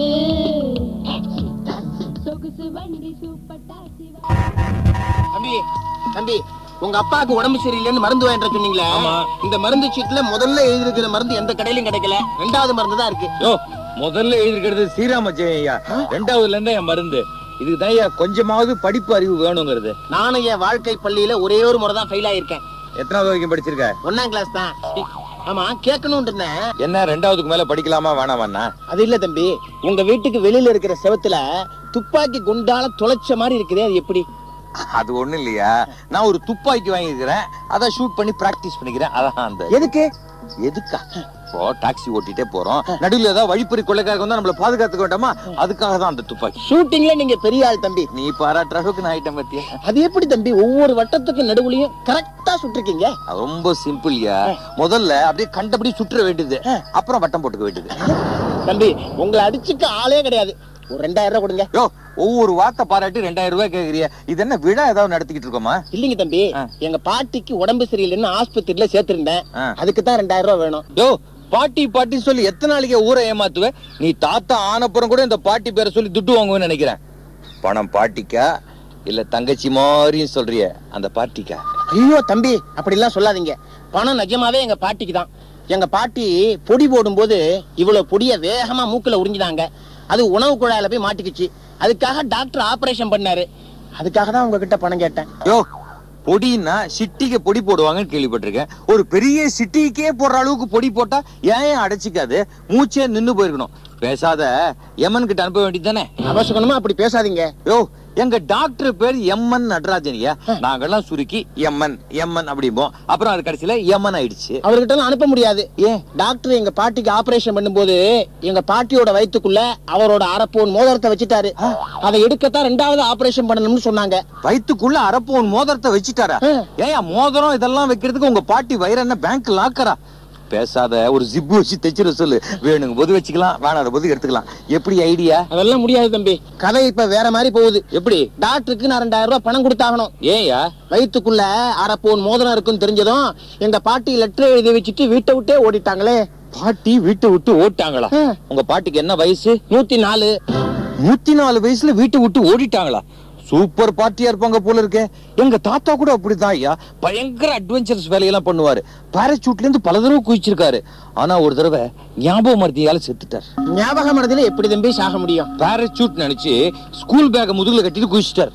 சொகுசு வண்டி சூப்பர் டாக்ஸி தம்பி தம்பி உங்க அப்பாவுக்கு உடம்பு சரியில்லைன்னு மருந்து வாங்கிட்டு சொன்னீங்களே இந்த மருந்து சீட்ல முதல்ல எழுதிருக்கிற மருந்து எந்த கடையிலும் கிடைக்கல ரெண்டாவது மருந்து தான் இருக்கு யோ முதல்ல எழுதிருக்கிறது ஸ்ரீராம ஜெயா ரெண்டாவதுல இருந்தா என் மருந்து இதுக்கு தான் கொஞ்சமாவது படிப்பு அறிவு வேணுங்கிறது நானும் என் வாழ்க்கை பள்ளியில ஒரே ஒரு முறை தான் ஃபெயில் ஆயிருக்கேன் எத்தனாவது வரைக்கும் படிச்சிருக்க ஒன்னாம் கிளாஸ் தான் ஆமா கேட்கணும்னு இருந்தேன் என்ன ரெண்டாவதுக்கு மேல படிக்கலாமா வேணாமாண்ணா அது இல்ல தம்பி உங்க வீட்டுக்கு வெளியில இருக்கிற செவத்துல துப்பாக்கி குண்டால தொலைச்ச மாதிரி இருக்குதே அது எப்படி அது ஒண்ணு இல்லையா நான் ஒரு துப்பாக்கி வாங்கியிருக்கிறேன் அதான் ஷூட் பண்ணி பிராக்டிஸ் பண்ணிக்கிறேன் அதான் அந்த எதுக்கு எதுக்கா இப்போ டாக்ஸி ஓட்டிட்டே போறோம் நடுவில் ஏதாவது வழிப்பறி கொள்ளைக்காரங்க வந்தா நம்மள பாதுகாத்துக்க வேண்டாமா அதுக்காக தான் அந்த துப்பாக்கி ஷூட்டிங்ல நீங்க பெரிய ஆள் தம்பி நீ பாராட்டுற அளவுக்கு நான் ஐட்டம் பத்தியா அது எப்படி தம்பி ஒவ்வொரு வட்டத்துக்கு நடுவுலயும் கரெக்டா சுட்டிருக்கீங்க அது ரொம்ப சிம்பிள்யா முதல்ல அப்படியே கண்டபடி சுற்ற வேண்டியது அப்புறம் வட்டம் போட்டுக்க வேண்டியது தம்பி உங்களை அடிச்சுக்க ஆளே கிடையாது ஒரு ரெண்டாயிரம் ரூபாய் கொடுங்க யோ ஒவ்வொரு வார்த்தை பாராட்டி ரெண்டாயிரம் ரூபாய் கேக்குறிய இது என்ன விழா ஏதாவது நடத்திக்கிட்டு இருக்கோமா இல்லைங்க தம்பி எங்க பாட்டிக்கு உடம்பு சரியில்லைன்னு ஆஸ்பத்திரியில சேர்த்திருந்தேன் அதுக்கு தான் ரெண்டாயிரம் ரூபாய் வேணும் யோ பாட்டி பாட்டி சொல்லி எத்தனை நாளைக்கு ஊரை ஏமாத்துவ நீ தாத்தா ஆனப்புறம் கூட இந்த பாட்டி பேரை சொல்லி துட்டு வாங்குவேன்னு நினைக்கிறேன் பணம் பாட்டிக்கா இல்ல தங்கச்சி மாதிரியும் சொல்றிய அந்த பார்ட்டிக்கா ஐயோ தம்பி அப்படிலாம் சொல்லாதீங்க பணம் நிஜமாவே எங்க பாட்டிக்கு தான் எங்க பாட்டி பொடி போடும்போது இவ்வளவு பொடிய வேகமா மூக்குல உறிஞ்சினாங்க அது உணவு குழாயில போய் மாட்டிக்கிச்சு அதுக்காக டாக்டர் ஆபரேஷன் பண்ணாரு அதுக்காக தான் உங்ககிட்ட பணம் கேட்டேன் யோ பொடின்னா சிட்டிக்கு பொடி போடுவாங்கன்னு கேள்விப்பட்டிருக்கேன் ஒரு பெரிய சிட்டிக்கே போடுற அளவுக்கு பொடி போட்டா ஏன் ஏன் அடைச்சிக்காது மூச்சே நின்னு போயிருக்கணும் பேசாத எமன் கிட்ட அனுப்ப வேண்டியது தானே அவசரமா அப்படி பேசாதீங்க யோ எங்க டாக்டர் பேர் எம்என் நடராஜனியா நாங்கெல்லாம் சுருக்கி எம்என் எம்என் அப்படிம்போம் அப்புறம் அது கடைசியில எம்என் ஆயிடுச்சு அவர்கிட்ட எல்லாம் அனுப்ப முடியாது ஏன் டாக்டர் எங்க பாட்டிக்கு ஆபரேஷன் பண்ணும்போது எங்க பாட்டியோட வயித்துக்குள்ள அவரோட அரப்போன் மோதிரத்தை வச்சுட்டாரு அதை எடுக்கத்தான் ரெண்டாவது ஆபரேஷன் பண்ணணும்னு சொன்னாங்க வயித்துக்குள்ள அரப்போன் மோதிரத்தை வச்சுட்டாரா ஏன் மோதிரம் இதெல்லாம் வைக்கிறதுக்கு உங்க பாட்டி வயிறு என்ன பேங்க் லாக்கரா பேசாத ஒரு ஜிப்பு வச்சு தைச்சிட சொல்லு வேணுங்க போது வச்சுக்கலாம் வேணாத போது எடுத்துக்கலாம் எப்படி ஐடியா அதெல்லாம் முடியாது தம்பி கதை இப்ப வேற மாதிரி போகுது எப்படி டாக்டருக்கு நான் ரெண்டாயிரம் ரூபாய் பணம் கொடுத்தாகணும் ஏயா வயித்துக்குள்ள அரப்போன் மோதிரம் இருக்குன்னு தெரிஞ்சதும் எங்க பாட்டி லெட்டர் எழுதி வச்சுட்டு வீட்டை விட்டே ஓடிட்டாங்களே பாட்டி வீட்டை விட்டு ஓட்டாங்களா உங்க பாட்டிக்கு என்ன வயசு நூத்தி நாலு நூத்தி நாலு வயசுல வீட்டை விட்டு ஓடிட்டாங்களா சூப்பர் பார்ட்டியா இருப்பாங்க போல இருக்கே எங்க தாத்தா கூட அப்படிதான் ஐயா பயங்கர அட்வென்ச்சர்ஸ் வேலையெல்லாம் பண்ணுவாரு பாராசூட்ல இருந்து பல தடவை குதிச்சிருக்காரு ஆனா ஒரு தடவை ஞாபக மருதியால செத்துட்டார் ஞாபக மனதில எப்படி தம்பி சாக முடியும் பாராசூட் நினைச்சு ஸ்கூல் பேக்க முதுகுல கட்டிட்டு குதிச்சிட்டார்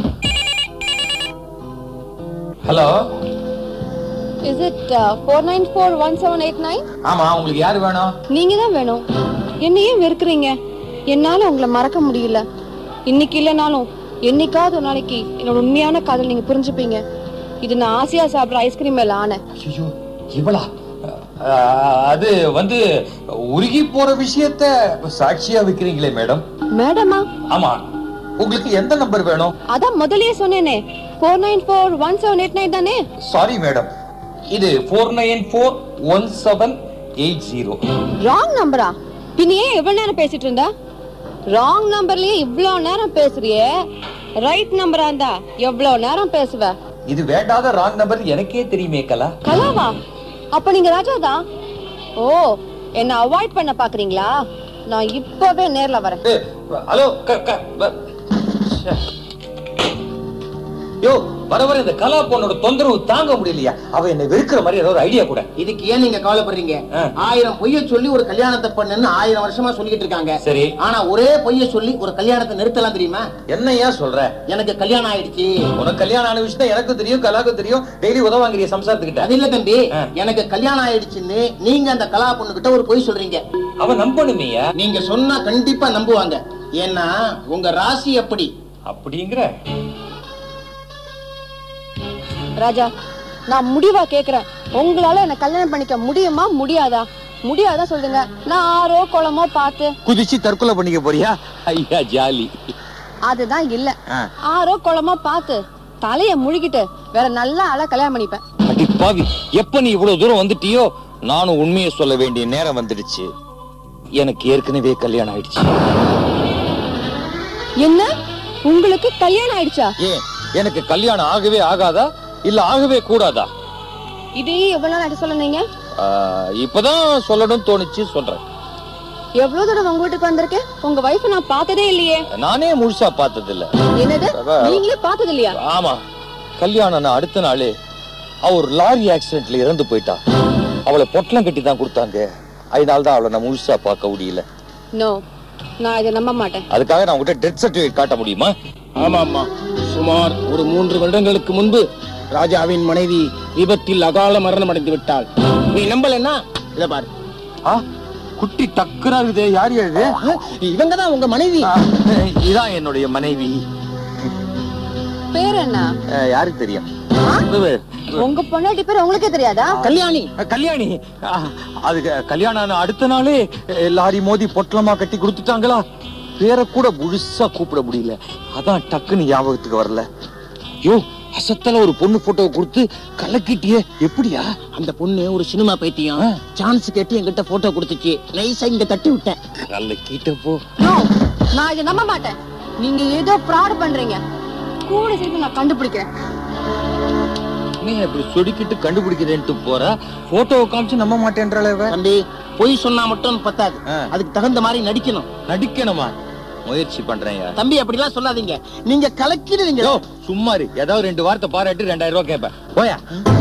hello is it four nine four one seven eight nine ஆமா உங்களுக்கு யாரு வேணும் நீங்க தான் வேணும் என்னையே வெறுக்கிறீங்க என்னால உங்களை மறக்க முடியல இன்னைக்கு இல்லைனாலும் என்னைக்காவது ஒரு நாளைக்கு என்னோட உண்மையான காதல் நீங்க புரிஞ்சுப்பீங்க இது நான் ஆசையா சாப்பிடுற ஐஸ்கிரீம் மேல ஆனேன் ஐயோ இவளா அது வந்து உருகி போற விஷயத்த சாட்சியா வைக்கிறீங்களே மேடம் மேடமா ஆமா உங்களுக்கு எந்த நம்பர் வேணும் அதான் முதல்லயே சொன்னேனே four nine four one seven eight nine தானே சாரி மேடம் இது four nine four one seven eight zero wrong நம்பரா பின்ன ஏன் எவ்வளவு நேரம் பேசிட்டு இருந்தா ராங் நம்பர்லயே இவ்ளோ நேரம் பேசுறியே ரைட் நம்பரா இருந்தா எவ்வளவு நேரம் பேசுவ இது வேண்டாத ராங் நம்பர் எனக்கே தெரியுமே கலா கலாவா அப்ப நீங்க ராஜா தான் ஓ என்ன அவாய்ட் பண்ண பாக்குறீங்களா நான் இப்பவே நேர்ல வரேன் ஹலோ யோ வர வர இந்த கலா பொண்ணோட தொந்தரவு தாங்க முடியலையா அவ என்ன வெறுக்கிற மாதிரி ஏதாவது ஐடியா கூட இதுக்கு ஏன் நீங்க கவலைப்படுறீங்க ஆயிரம் பொய்ய சொல்லி ஒரு கல்யாணத்தை பண்ணுன்னு ஆயிரம் வருஷமா சொல்லிட்டு இருக்காங்க சரி ஆனா ஒரே பொய்ய சொல்லி ஒரு கல்யாணத்தை நிறுத்தலாம் தெரியுமா என்ன ஏன் சொல்ற எனக்கு கல்யாணம் ஆயிடுச்சு உனக்கு கல்யாணம் ஆன விஷயம் எனக்கு தெரியும் கலாக்கு தெரியும் டெய்லி உதவ வாங்குறிய சம்சாரத்துக்கிட்ட அது இல்ல தம்பி எனக்கு கல்யாணம் ஆயிடுச்சுன்னு நீங்க அந்த கலா பொண்ணு கிட்ட ஒரு பொய் சொல்றீங்க அவ நம்பணுமையா நீங்க சொன்னா கண்டிப்பா நம்புவாங்க ஏன்னா உங்க ராசி அப்படி அப்படிங்கிற ராஜா நான் முடிவா கேக்குறேன் உங்களால என்ன கல்யாணம் பண்ணிக்க முடியுமா முடியாதா முடியாதா சொல்லுங்க நான் ஆறோ குளமோ பார்த்து குதிச்சு தற்கொலை பண்ணிக்க போறியா ஐயா ஜாலி அதுதான் இல்ல ஆ. ஆறோ குளமோ பார்த்து தலைய முழுகிட்டு வேற நல்ல ஆளா கல்யாணம் பண்ணிப்பேன் அடி பாவி எப்ப நீ இவ்வளவு தூரம் வந்துட்டியோ நானும் உண்மையை சொல்ல வேண்டிய நேரம் வந்துடுச்சு எனக்கு ஏற்கனவே கல்யாணம் ஆயிடுச்சு என்ன உங்களுக்கு கல்யாணம் ஆயிடுச்சா ஏன் எனக்கு கல்யாணம் ஆகவே ஆகாதா இல்ல ஆகவே கூடாதா இதையும் எவ்வளவு நாள் ஆச்சு சொன்னீங்க ஆ, இப்பதான் சொல்லணும்னு தோணுச்சு சொல்றேன் எவ்வளவு தடவை உங்க வீட்டுக்கு வந்திருக்கேன் உங்க வைஃப் நான் பார்த்ததே இல்லையே நானே முழுசா பார்த்தது இல்ல என்னது நீங்களே பார்த்தது இல்லையா ஆமா கல்யாணம் ஆன அடுத்த நாள் அவ ஒரு லாரி ஆக்சிடென்ட்ல இறந்து போயிட்டா அவளை பொட்டலம் கட்டி தான் கொடுத்தாங்க அதனால தான் அவளை நான் முழுசா பார்க்க முடியல நோ நான் இதை நம்ப மாட்டேன் அதுக்காக நான் உங்ககிட்ட டெத் சர்டிபிகேட் காட்ட முடியுமா ஆமா ஆமா சுமார் ஒரு மூன்று வருடங்களுக்கு முன்பு ராஜாவின் மனைவி விபத்தில் அகால மரணம் அடைந்து விட்டாள் நீ நம்பலன்னா இத பாரு ஆ குட்டி டக்குரா இருக்குது யார் இது இவங்க தான் உங்க மனைவி இதான் என்னுடைய மனைவி பேர் என்ன அஹ், யாருக்கு தெரியும் உங்க பொண்டாட்டி பேர் உங்களுக்கே தெரியாதா கல்யாணி கல்யாணி அஹ், அதுக்கு கல்யாணம் ஆன அடுத்த நாளே அஹ், லாரி மோதி பொட்டலமா கட்டி கொடுத்துட்டாங்களா பேரை கூட முழுசா கூப்பிட முடியல அதான் டக்குன்னு ஞாபகத்துக்கு வரல யோ அசத்தல ஒரு பொண்ணு போட்டோ கொடுத்து கலக்கிட்டியே எப்படியா அந்த பொண்ணு ஒரு சினிமா பைத்தியம் சான்ஸ் கேட்டு என்கிட்ட போட்டோ கொடுத்துச்சு நைஸா இங்க தட்டி விட்டேன் கலக்கிட்ட போ நோ நான் இதை நம்ப மாட்டேன் நீங்க ஏதோ ஃப்ராட் பண்றீங்க கூட சேர்த்து நான் கண்டுபிடிக்கிறேன் நீ இப்படி சொடிக்கிட்டு கண்டுபிடிக்கிறேன்ட்டு போற போட்டோவை காமிச்சு நம்ப மாட்டேன்றால தம்பி பொய் சொன்னா மட்டும் பத்தாது அதுக்கு தகுந்த மாதிரி நடிக்கணும் நடிக்கணுமா முயற்சி பண்றேன் தம்பி அப்படிலாம் சொல்லாதீங்க நீங்க கலக்கிடுவீங்க சும்மா இரு ஏதாவது ரெண்டு வார்த்தை பாராட்டி ரெண்டாயிரம் ரூபாய் கேட்பேன் போயா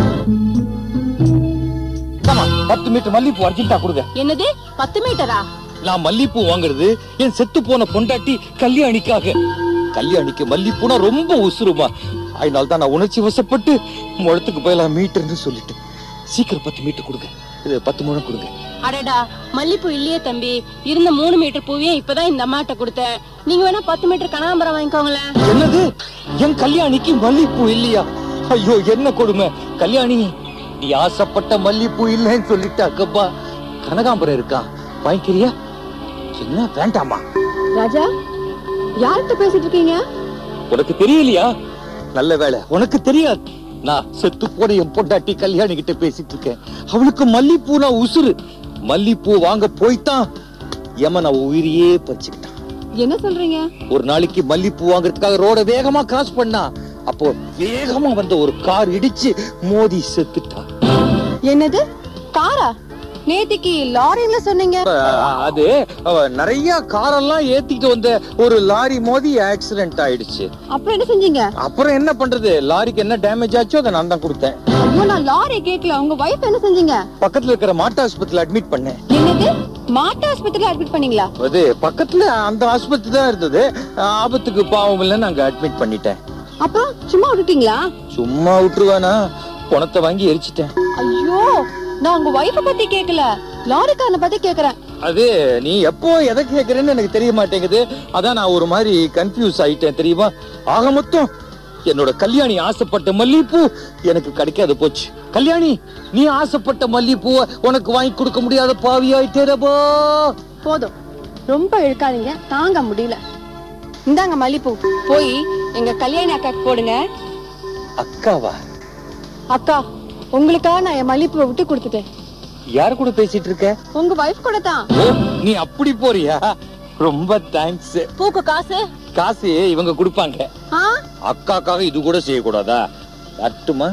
ஆமா, பத்து மீட்டர் மல்லிப்பூ அர்ஜென்டா கொடுங்க என்னது பத்து மீட்டரா நான் மல்லிப்பூ வாங்குறது என் செத்து போன பொண்டாட்டி கல்யாணிக்காக கல்யாணிக்கு மல்லிப்பூனா ரொம்ப உசுருமா அதனால தான் நான் உணர்ச்சி வசப்பட்டு முழத்துக்கு போயலாம் மீட்டர்னு சொல்லிட்டேன் சீக்கிரம் பத்து மீட்டர் கொடுங்க இது பத்து முழம் கொடுங்க அடடா மல்லிப்பூ இல்லையே தம்பி இருந்த மூணு மீட்டர் பூவையும் இப்பதான் இந்த அம்மாட்ட கொடுத்தேன் நீங்க வேணா பத்து மீட்டர் கனகாம்பரம் வாங்கிக்கோங்களேன் என்னது என் கல்யாணிக்கு மல்லிப்பூ இல்லையா ஐயோ என்ன கொடுமை கல்யாணி நீ ஆசைப்பட்ட மல்லிப்பூ இல்லைன்னு சொல்லிட்டாக்கப்பா கனகாம்பரம் இருக்கா வாங்கிக்கிறியா என்ன வேண்டாமா ராஜா யார்கிட்ட பேசிட்டு இருக்கீங்க உனக்கு தெரியலையா நல்ல வேலை உனக்கு தெரியாது நான் செத்து போன என் பொண்டாட்டி கல்யாணி கிட்ட பேசிட்டு இருக்கேன் அவளுக்கு மல்லிப்பூனா உசுரு மல்லிப்பூ வாங்க போய்தான் ஏமா நான் உயிரையே பறிச்சுக்கிட்டான் என்ன சொல்றீங்க ஒரு நாளைக்கு மல்லிப்பூ வாங்குறதுக்காக ரோட வேகமா கிராஸ் பண்ணா அப்போ வேகமா வந்த ஒரு கார் இடிச்சு மோதி செத்துட்டா என்னது காரா நேத்திக்கு லாரில சொன்னீங்க அஹ், அது அவ நிறைய காரெல்லாம் ஏத்திட்டு வந்த ஒரு லாரி மோதி ஆக்சிடென்ட் ஆயிடுச்சு அப்புறம் என்ன செஞ்சீங்க அப்புறம் என்ன பண்றது லாரிக்கு என்ன டேமேஜ் ஆச்சோ அதை நான் தான் கொடுத்தேன் ஐயோ நான் லாரி கேட்கல உங்க வைஃப் என்ன செஞ்சீங்க பக்கத்துல இருக்கிற மாட்டு ஆஸ்பத்திரியில அட்மிட் பண்ணேன் என்னது மாட்டு ஆஸ்பத்திரியில அட்மிட் பண்ணீங்களா அது பக்கத்துல அந்த ஆஸ்பத்திரி தான் இருந்தது அஹ், ஆபத்துக்கு பாவம் இல்லைன்னு அங்க அட்மிட் பண்ணிட்டேன் அப்புறம் சும்மா விட்டுட்டீங்களா சும்மா விட்டுருவானா பணத்தை வாங்கி எரிச்சிட்டேன் ஐயோ நான் உங்க வைஃப பத்தி கேட்கல லாரிக்காரனை பத்தி கேக்குறேன் அது நீ எப்போ எதை கேக்குறேன்னு எனக்கு தெரிய மாட்டேங்குது அதான் நான் ஒரு மாதிரி கன்ஃபியூஸ் ஆயிட்டேன் தெரியுமா ஆக மொத்தம் என்னோட கல்யாணி ஆசைப்பட்ட மல்லிகைப்பூ எனக்கு கிடைக்காது போச்சு கல்யாணி நீ ஆசைப்பட்ட மல்லிகைப்பூவை உனக்கு வாங்கி கொடுக்க முடியாத பாவி ஆயிட்டேரபா போதும் ரொம்ப இழுக்காதீங்க தாங்க முடியல இந்தாங்க மல்லிப்பூ போய் எங்க கல்யாணி அக்காக்கு போடுங்க அக்காவா அக்கா உங்களுக்காக நான் என் மல்லிப்பூவை விட்டு கொடுத்துட்டேன் யார் கூட பேசிட்டு இருக்க உங்க வைஃப் கூட தான் ஓ, நீ அப்படி போறியா ரொம்ப தேங்க்ஸ் பூக்கு காசு காசு இவங்க கொடுப்பாங்க ஆ அக்காக்காக இது கூட செய்யக்கூடாதா தட்டுமா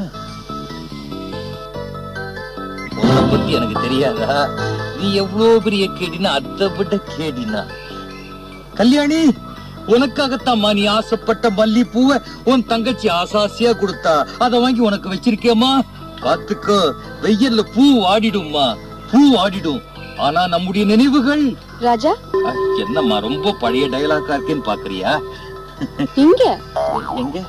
உன்னை பத்தி எனக்கு தெரியாதா நீ எவ்வளவு பெரிய கேடினா அதை விட கேடினா கல்யாணி உனக்காகத்தாம்மா நீ ஆசைப்பட்ட மல்லிப்பூவை உன் தங்கச்சி ஆசாசியா கொடுத்தா அதை வாங்கி உனக்கு வச்சிருக்கேம்மா பாத்துக்கோ வெயில்ல பூ வாடிடும்மா பூ வாடிடும் ஆனா நம்முடைய நினைவுகள் ராஜா அஹ், என்னம்மா ரொம்ப பழைய டயலாக்கா இருக்கேன்னு பாக்குறியா இங்க எங்க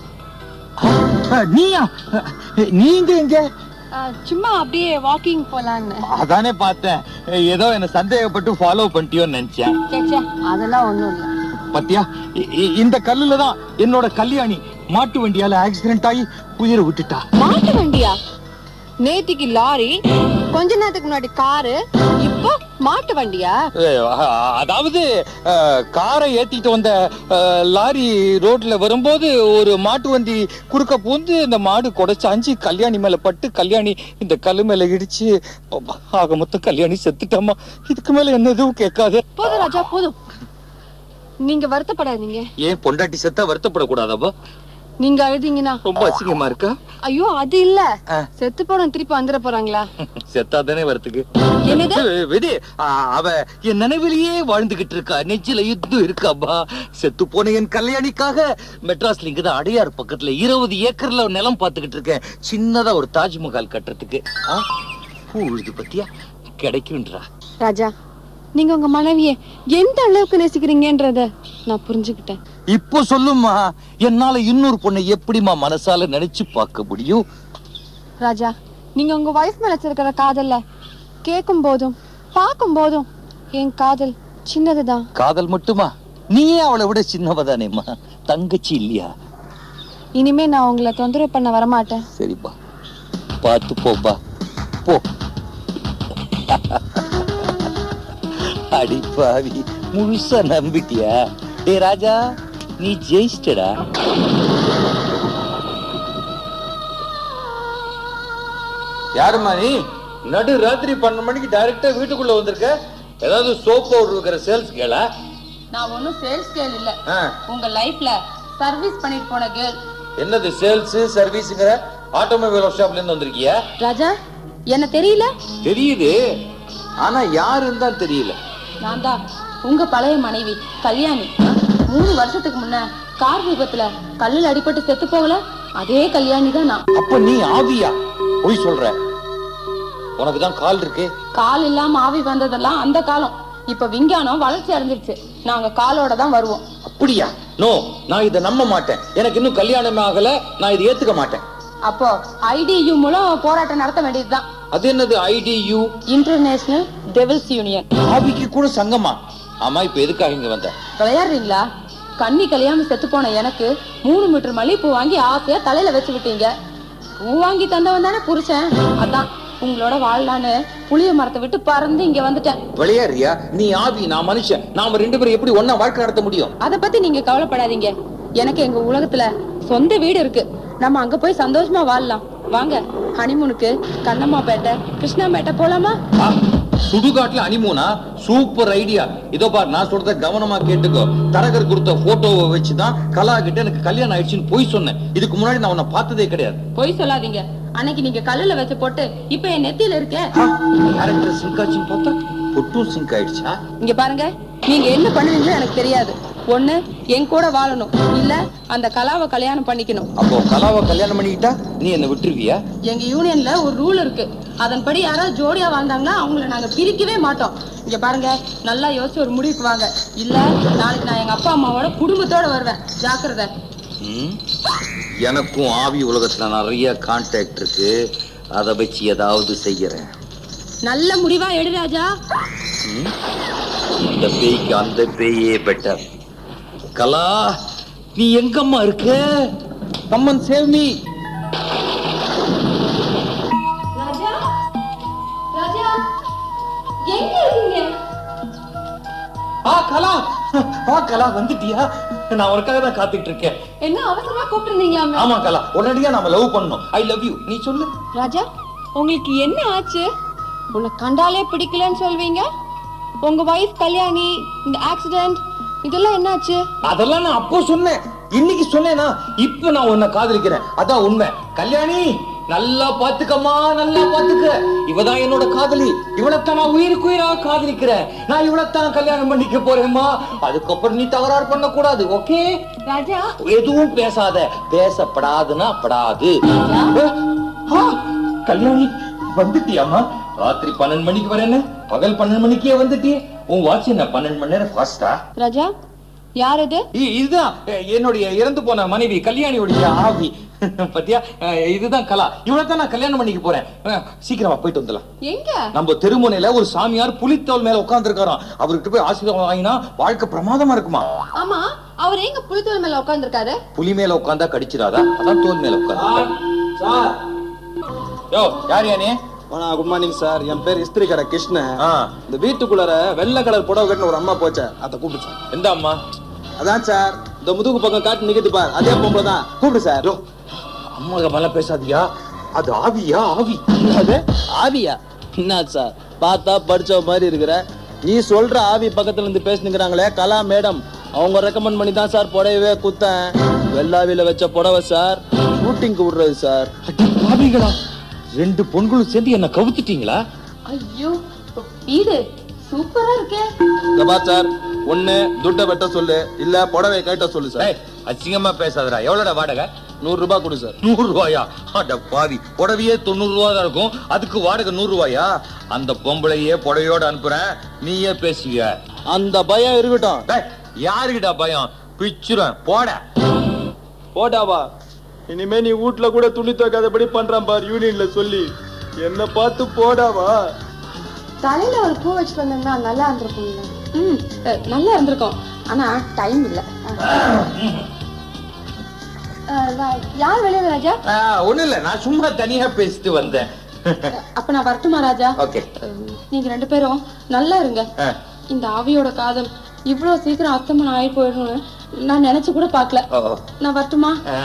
அஹ், நீயா அஹ், நீங்க எங்க ஆ, சும்மா அப்படியே வாக்கிங் போலான்னு அதானே பார்த்தேன் ஏதோ என்ன சந்தேகப்பட்டு ஃபாலோ பண்ணிட்டியோன்னு நினைச்சேன் சே, சே, அதெல்லாம் ஒண்ணும் இல்ல பாத்தியா இ- இ- இந்த கல்லுல தான் என்னோட கல்யாணி மாட்டு வண்டியால ஆக்சிடென்ட் ஆகி உயிரை விட்டுட்டா மாட்டு வண்டியா நேத்திக்கு லாரி கொஞ்ச நேரத்துக்கு முன்னாடி காரு இப்போ மாட்டு வண்டியா அஹ், அஹ், அதாவது அஹ், காரை ஏத்திட்டு வந்த அஹ், லாரி ரோட்ல வரும்போது ஒரு மாட்டு வண்டி குறுக்க பூந்து இந்த மாடு குடைச்சாஞ்சு கல்யாணி மேல பட்டு கல்யாணி இந்த கல்லு மேல இடிச்சு அப்பா, ஆக மொத்தம் கல்யாணி செத்துட்டாமா இதுக்கு மேல என்ன எதுவும் கேட்காத போதும் ராஜா போதும் நீங்க வருத்தப்படாதீங்க ஏன் பொண்டாட்டி செத்தா வருத்தப்படக்கூடாதாப்பா நீங்க அழுதீங்கன்னா ரொம்ப அசிங்கமா இருக்கா ஐயோ அது இல்ல ஆ. செத்து போன திருப்பி வந்துட போறாங்களா செத்தாதானே வரத்துக்கு என்னது? விடு ஆ, அவ என் நினைவிலேயே வாழ்ந்துகிட்டு இருக்கா நெஞ்சில யுத்தம் இருக்காப்பா செத்து போன என் கல்யாணிக்காக மெட்ராஸ்ல இங்கதான் அடையார் பக்கத்துல இருபது ஏக்கர்ல நிலம் பார்த்துக்கிட்டு இருக்கேன் சின்னதா ஒரு தாஜ்மஹால் கட்டுறதுக்கு ஆ, பூ விழுது பத்தியா கிடைக்கும்ன்றா ராஜா நீங்க உங்க மனைவிய எந்த அளவுக்கு நேசிக்கிறீங்கன்றத நான் புரிஞ்சுக்கிட்டேன் இப்போ சொல்லுமா என்னால இன்னொரு பொண்ணை எப்படிம்மா மனசால நினைச்சு பார்க்க முடியும் ராஜா நீங்க உங்க வைஃப் மேல வச்சிருக்கிற காதல்ல கேட்கும் போதும் பார்க்கும் போதும் என் காதல் சின்னதுதான் காதல் மட்டுமா நீயே அவளை விட சின்னவதானேம்மா தங்கச்சி இல்லையா இனிமே நான் உங்களை தொந்தரவு பண்ண வரமாட்டேன் சரிப்பா பார்த்து போப்பா போ அடி பாவி முழுசா நம்பிட்டியா டே ராஜா நீ ஜெயிச்சிட்டடா யாருமா நீ நடு ராத்திரி பன்னெண்டு மணிக்கு டைரக்டா வீட்டுக்குள்ள வந்திருக்க ஏதாவது சோப் பவுடர் இருக்கிற சேல்ஸ் கேளா நான் ஒன்னும் சேல்ஸ் கேர்ள் இல்ல ஆ. உங்க லைஃப்ல சர்வீஸ் பண்ணிட்டு போன கேர்ள் என்னது சேல்ஸ் சர்வீஸ்ங்கிற ஆட்டோமொபைல் ஒர்க் ஷாப்ல இருந்து வந்திருக்கியா ராஜா என்ன தெரியல தெரியுது ஆனா யாருன்னு தான் தெரியல நான் தான் உங்க பழைய மனைவி கல்யாணி மூணு வருஷத்துக்கு முன்ன கார் விபத்துல கல்லுல அடிபட்டு செத்து போகல அதே கல்யாணி தான் நான் அப்ப நீ ஆவியா பொய் சொல்ற உனக்கு தான் கால் இருக்கு கால் இல்லாம ஆவி வந்ததெல்லாம் அந்த காலம் இப்ப விஞ்ஞானம் வளர்ச்சி அடைஞ்சிருச்சு நாங்க காலோட தான் வருவோம் அப்படியா நோ நான் இதை நம்ப மாட்டேன் எனக்கு இன்னும் கல்யாணமே ஆகல நான் இதை ஏத்துக்க மாட்டேன் அப்போ ஐடியு மூலம் போராட்டம் நடத்த வேண்டியதுதான் அது என்னது ஐடியு இன்டர்நேஷனல் டெவில்ஸ் யூனியன் ஆவிக்கு கூட சங்கமா ஆமா இப்ப எதுக்காக இங்க வந்த விளையாடுறீங்களா கண்ணி கல்யாணம் செத்து போன எனக்கு மூணு மீட்டர் மல்லிகைப்பூ வாங்கி ஆசையா தலையில வச்சு விட்டீங்க பூ வாங்கி தந்தவன் தானே புருஷன் அதான் உங்களோட வாழலான்னு புளிய மரத்தை விட்டு பறந்து இங்க வந்துட்டேன் விளையாடுறியா நீ ஆவி நான் மனுஷன் நாம ரெண்டு பேரும் எப்படி ஒண்ணா வாழ்க்கை நடத்த முடியும் அத பத்தி நீங்க கவலைப்படாதீங்க எனக்கு எங்க உலகத்துல சொந்த வீடு இருக்கு நம்ம அங்க போய் சந்தோஷமா வாழலாம் வாங்க ஹனிமூனுக்கு கண்ணம்மாப்பேட்டை கிருஷ்ணாம்பேட்டை போலாமா ஆ, சுடுகாட்டுல அனிமூனா சூப்பர் ஐடியா இதோ பார் நான் சொல்றத கவனமா கேட்டுக்கோ தரகர் கொடுத்த போட்டோவை வச்சுதான் கலா கிட்ட எனக்கு கல்யாணம் ஆயிடுச்சுன்னு போய் சொன்னேன் இதுக்கு முன்னாடி நான் உன்னை பார்த்ததே கிடையாது பொய் சொல்லாதீங்க அன்னைக்கு நீங்க கல்லுல வச்சு போட்டு இப்ப என் நெத்தியில இருக்கே கேரக்டர் சிங்க் ஆச்சுன்னு பார்த்தா பொட்டும் சிங்க் ஆயிடுச்சா இங்க பாருங்க நீங்க என்ன பண்ணுவீங்களோ எனக்கு தெரியாது ஒண்ணு என் கூட வாழணும் இல்ல அந்த கலாவை கல்யாணம் பண்ணிக்கணும் அப்போ கலாவை கல்யாணம் பண்ணிக்கிட்டா நீ என்ன விட்டுருவியா எங்க யூனியன்ல ஒரு ரூல் இருக்கு அதன்படி யாராவது ஜோடியா வாழ்ந்தாங்கன்னா அவங்கள நாங்க பிரிக்கவே மாட்டோம் இங்க பாருங்க நல்லா யோசிச்சு ஒரு முடிவுக்கு வாங்க இல்ல நாளைக்கு நான் எங்க அப்பா அம்மாவோட குடும்பத்தோட வருவேன் ஜாக்கிரதை ம்? எனக்கும் ஆவி உலகத்துல நிறைய கான்டாக்ட் இருக்கு அதை வச்சு ஏதாவது செய்யறேன் நல்ல முடிவா எடு ராஜா ம்? இந்த பேய்க்கு அந்த பேயே பெட்டர் கலா நீ எங்கம்மா இருக்க கம்மன் சேவ் மீ ராஜா ராஜா எங்க இருக்கீங்க ஆ கலா ஆ கலா வந்துட்டியா நான் உனக்காக தான் காத்துட்டு இருக்கேன் என்ன அவசரமா கூப்பிட்டுருந்தீங்களாமே ஆமா கலா உடனடியா நாம லவ் பண்ணணும் ஐ லவ் யூ நீ சொல்லு ராஜா உங்களுக்கு என்ன ஆச்சு உன்னை கண்டாலே பிடிக்கலன்னு சொல்வீங்க உங்க வைஃப் கல்யாணி இந்த ஆக்சிடென்ட் இதெல்லாம் என்னாச்சு அதெல்லாம் நான் அப்போ சொன்னேன் இன்னைக்கு சொன்னேனா இப்ப நான் உன்னை காதலிக்கிறேன் அதான் உண்மை கல்யாணி நல்லா பாத்துக்கம்மா நல்லா பாத்துக்க இவதான் என்னோட காதலி இவளைத்தான் நான் உயிருக்கு உயிரா காதலிக்கிறேன் நான் இவளைத்தான் கல்யாணம் பண்ணிக்க போறேம்மா அதுக்கப்புறம் நீ தகராறு பண்ண கூடாது ஓகே ராஜா எதுவும் பேசாத பேசப்படாதுன்னா படாது ஆ, கல்யாணி வந்துட்டியாமா ராத்திரி பன்னெண்டு மணிக்கு வரேன்னு பகல் பன்னெண்டு மணிக்கே வந்துட்டியே உன் வாட்ச் என்ன பன்னெண்டு மணி நேரம் ஃபாஸ்டா ராஜா யார் இது இதுதான் அஹ், என்னுடைய இறந்து போன மனைவி கல்யாணியுடைய ஆவி பத்தியா அஹ், இதுதான் கலா இவளை தான் நான் கல்யாணம் பண்ணிக்க போறேன் அஹ், சீக்கிரமா போயிட்டு வந்துடலாம் எங்க நம்ம தெருமுனையில ஒரு சாமியார் புலித்தோல் மேல உட்கார்ந்து அவர்கிட்ட போய் ஆசீர்வாதம் வாங்கினா வாழ்க்கை பிரமாதமா இருக்குமா ஆமா அவர் எங்க புலித்தோல் மேல உட்கார்ந்துருக்காரு புலி மேல உட்கார்ந்தா கடிச்சிடாதா அதான் தோல் மேல உட்கார்ந்து யோ யார் யானே குட் மார்னிங் சார் என் பேர் இஸ்திரி கடை கிருஷ்ணன் இந்த வீட்டுக்குள்ளார வெள்ளை கலர் புடவை கட்டின ஒரு அம்மா போச்சே அதை கூப்பிடு சார் எந்த அம்மா அதான் சார் இந்த முதுகு பக்கம் காட்டு நிக்குது பார் அதே பொம்பளை தான் கூப்பிடு சார் அம்மா மேல பேசாதியா அது ஆவியா ஆவி அது ஆவியா என்ன சார் பார்த்தா படிச்ச மாதிரி இருக்கிற நீ சொல்ற ஆவி பக்கத்துல இருந்து பேசுனுங்கிறாங்களே கலா மேடம் அவங்க ரெக்கமெண்ட் பண்ணி தான் சார் புடவையே குத்தேன் வெள்ளாவில வச்ச புடவை சார் ஷூட்டிங்க்கு விடுறது சார் ஆவிகளா ரெண்டு பொண்களும் சேர்ந்து என்ன கவுத்துட்டீங்களா ஐயோ வீடு சூப்பரா இருக்கே இந்த பார் சார் ஒண்ணு துட்டை வெட்ட சொல்லு இல்ல புடவை கேட்ட சொல்லு சார் அசிங்கமா பேசாதடா எவ்வளோட வாடகை நூறு ரூபாய் கொடு சார் நூறு ரூபாயா அட பாவி புடவையே தொண்ணூறு ரூபா தான் இருக்கும் அதுக்கு வாடகை நூறு ரூபாயா அந்த பொம்பளையே புடவையோட அனுப்புறேன் நீயே பேசுவிய அந்த பயம் இருக்கட்டும் யாருக்கிட்ட பயம் பிச்சுறேன் போட போடாவா இனிமே நீ வீட்ல கூட துணி துவைக்காதபடி பண்றான் பார் யூனியன்ல சொல்லி என்ன பார்த்து போடாவா தலையில ஒரு பூ வச்சுட்டு வந்தோம்னா நல்லா இருந்திருக்கும்ல ம் அஹ், நல்லா இருந்திருக்கும் ஆனா டைம் இல்ல அஹ், வா- யார் வெளியே ராஜா ஒண்ணு இல்ல நான் சும்மா தனியா பேசிட்டு வந்தேன் அப்ப நான் வரட்டுமா ராஜா ஓகே நீங்க ரெண்டு பேரும் நல்லா இருங்க இந்த ஆவியோட காதல் இவ்வளவு சீக்கிரம் அத்தமன் ஆகி போயிடும்னு நான் நினைச்சு கூட பார்க்கல நான் வரட்டுமா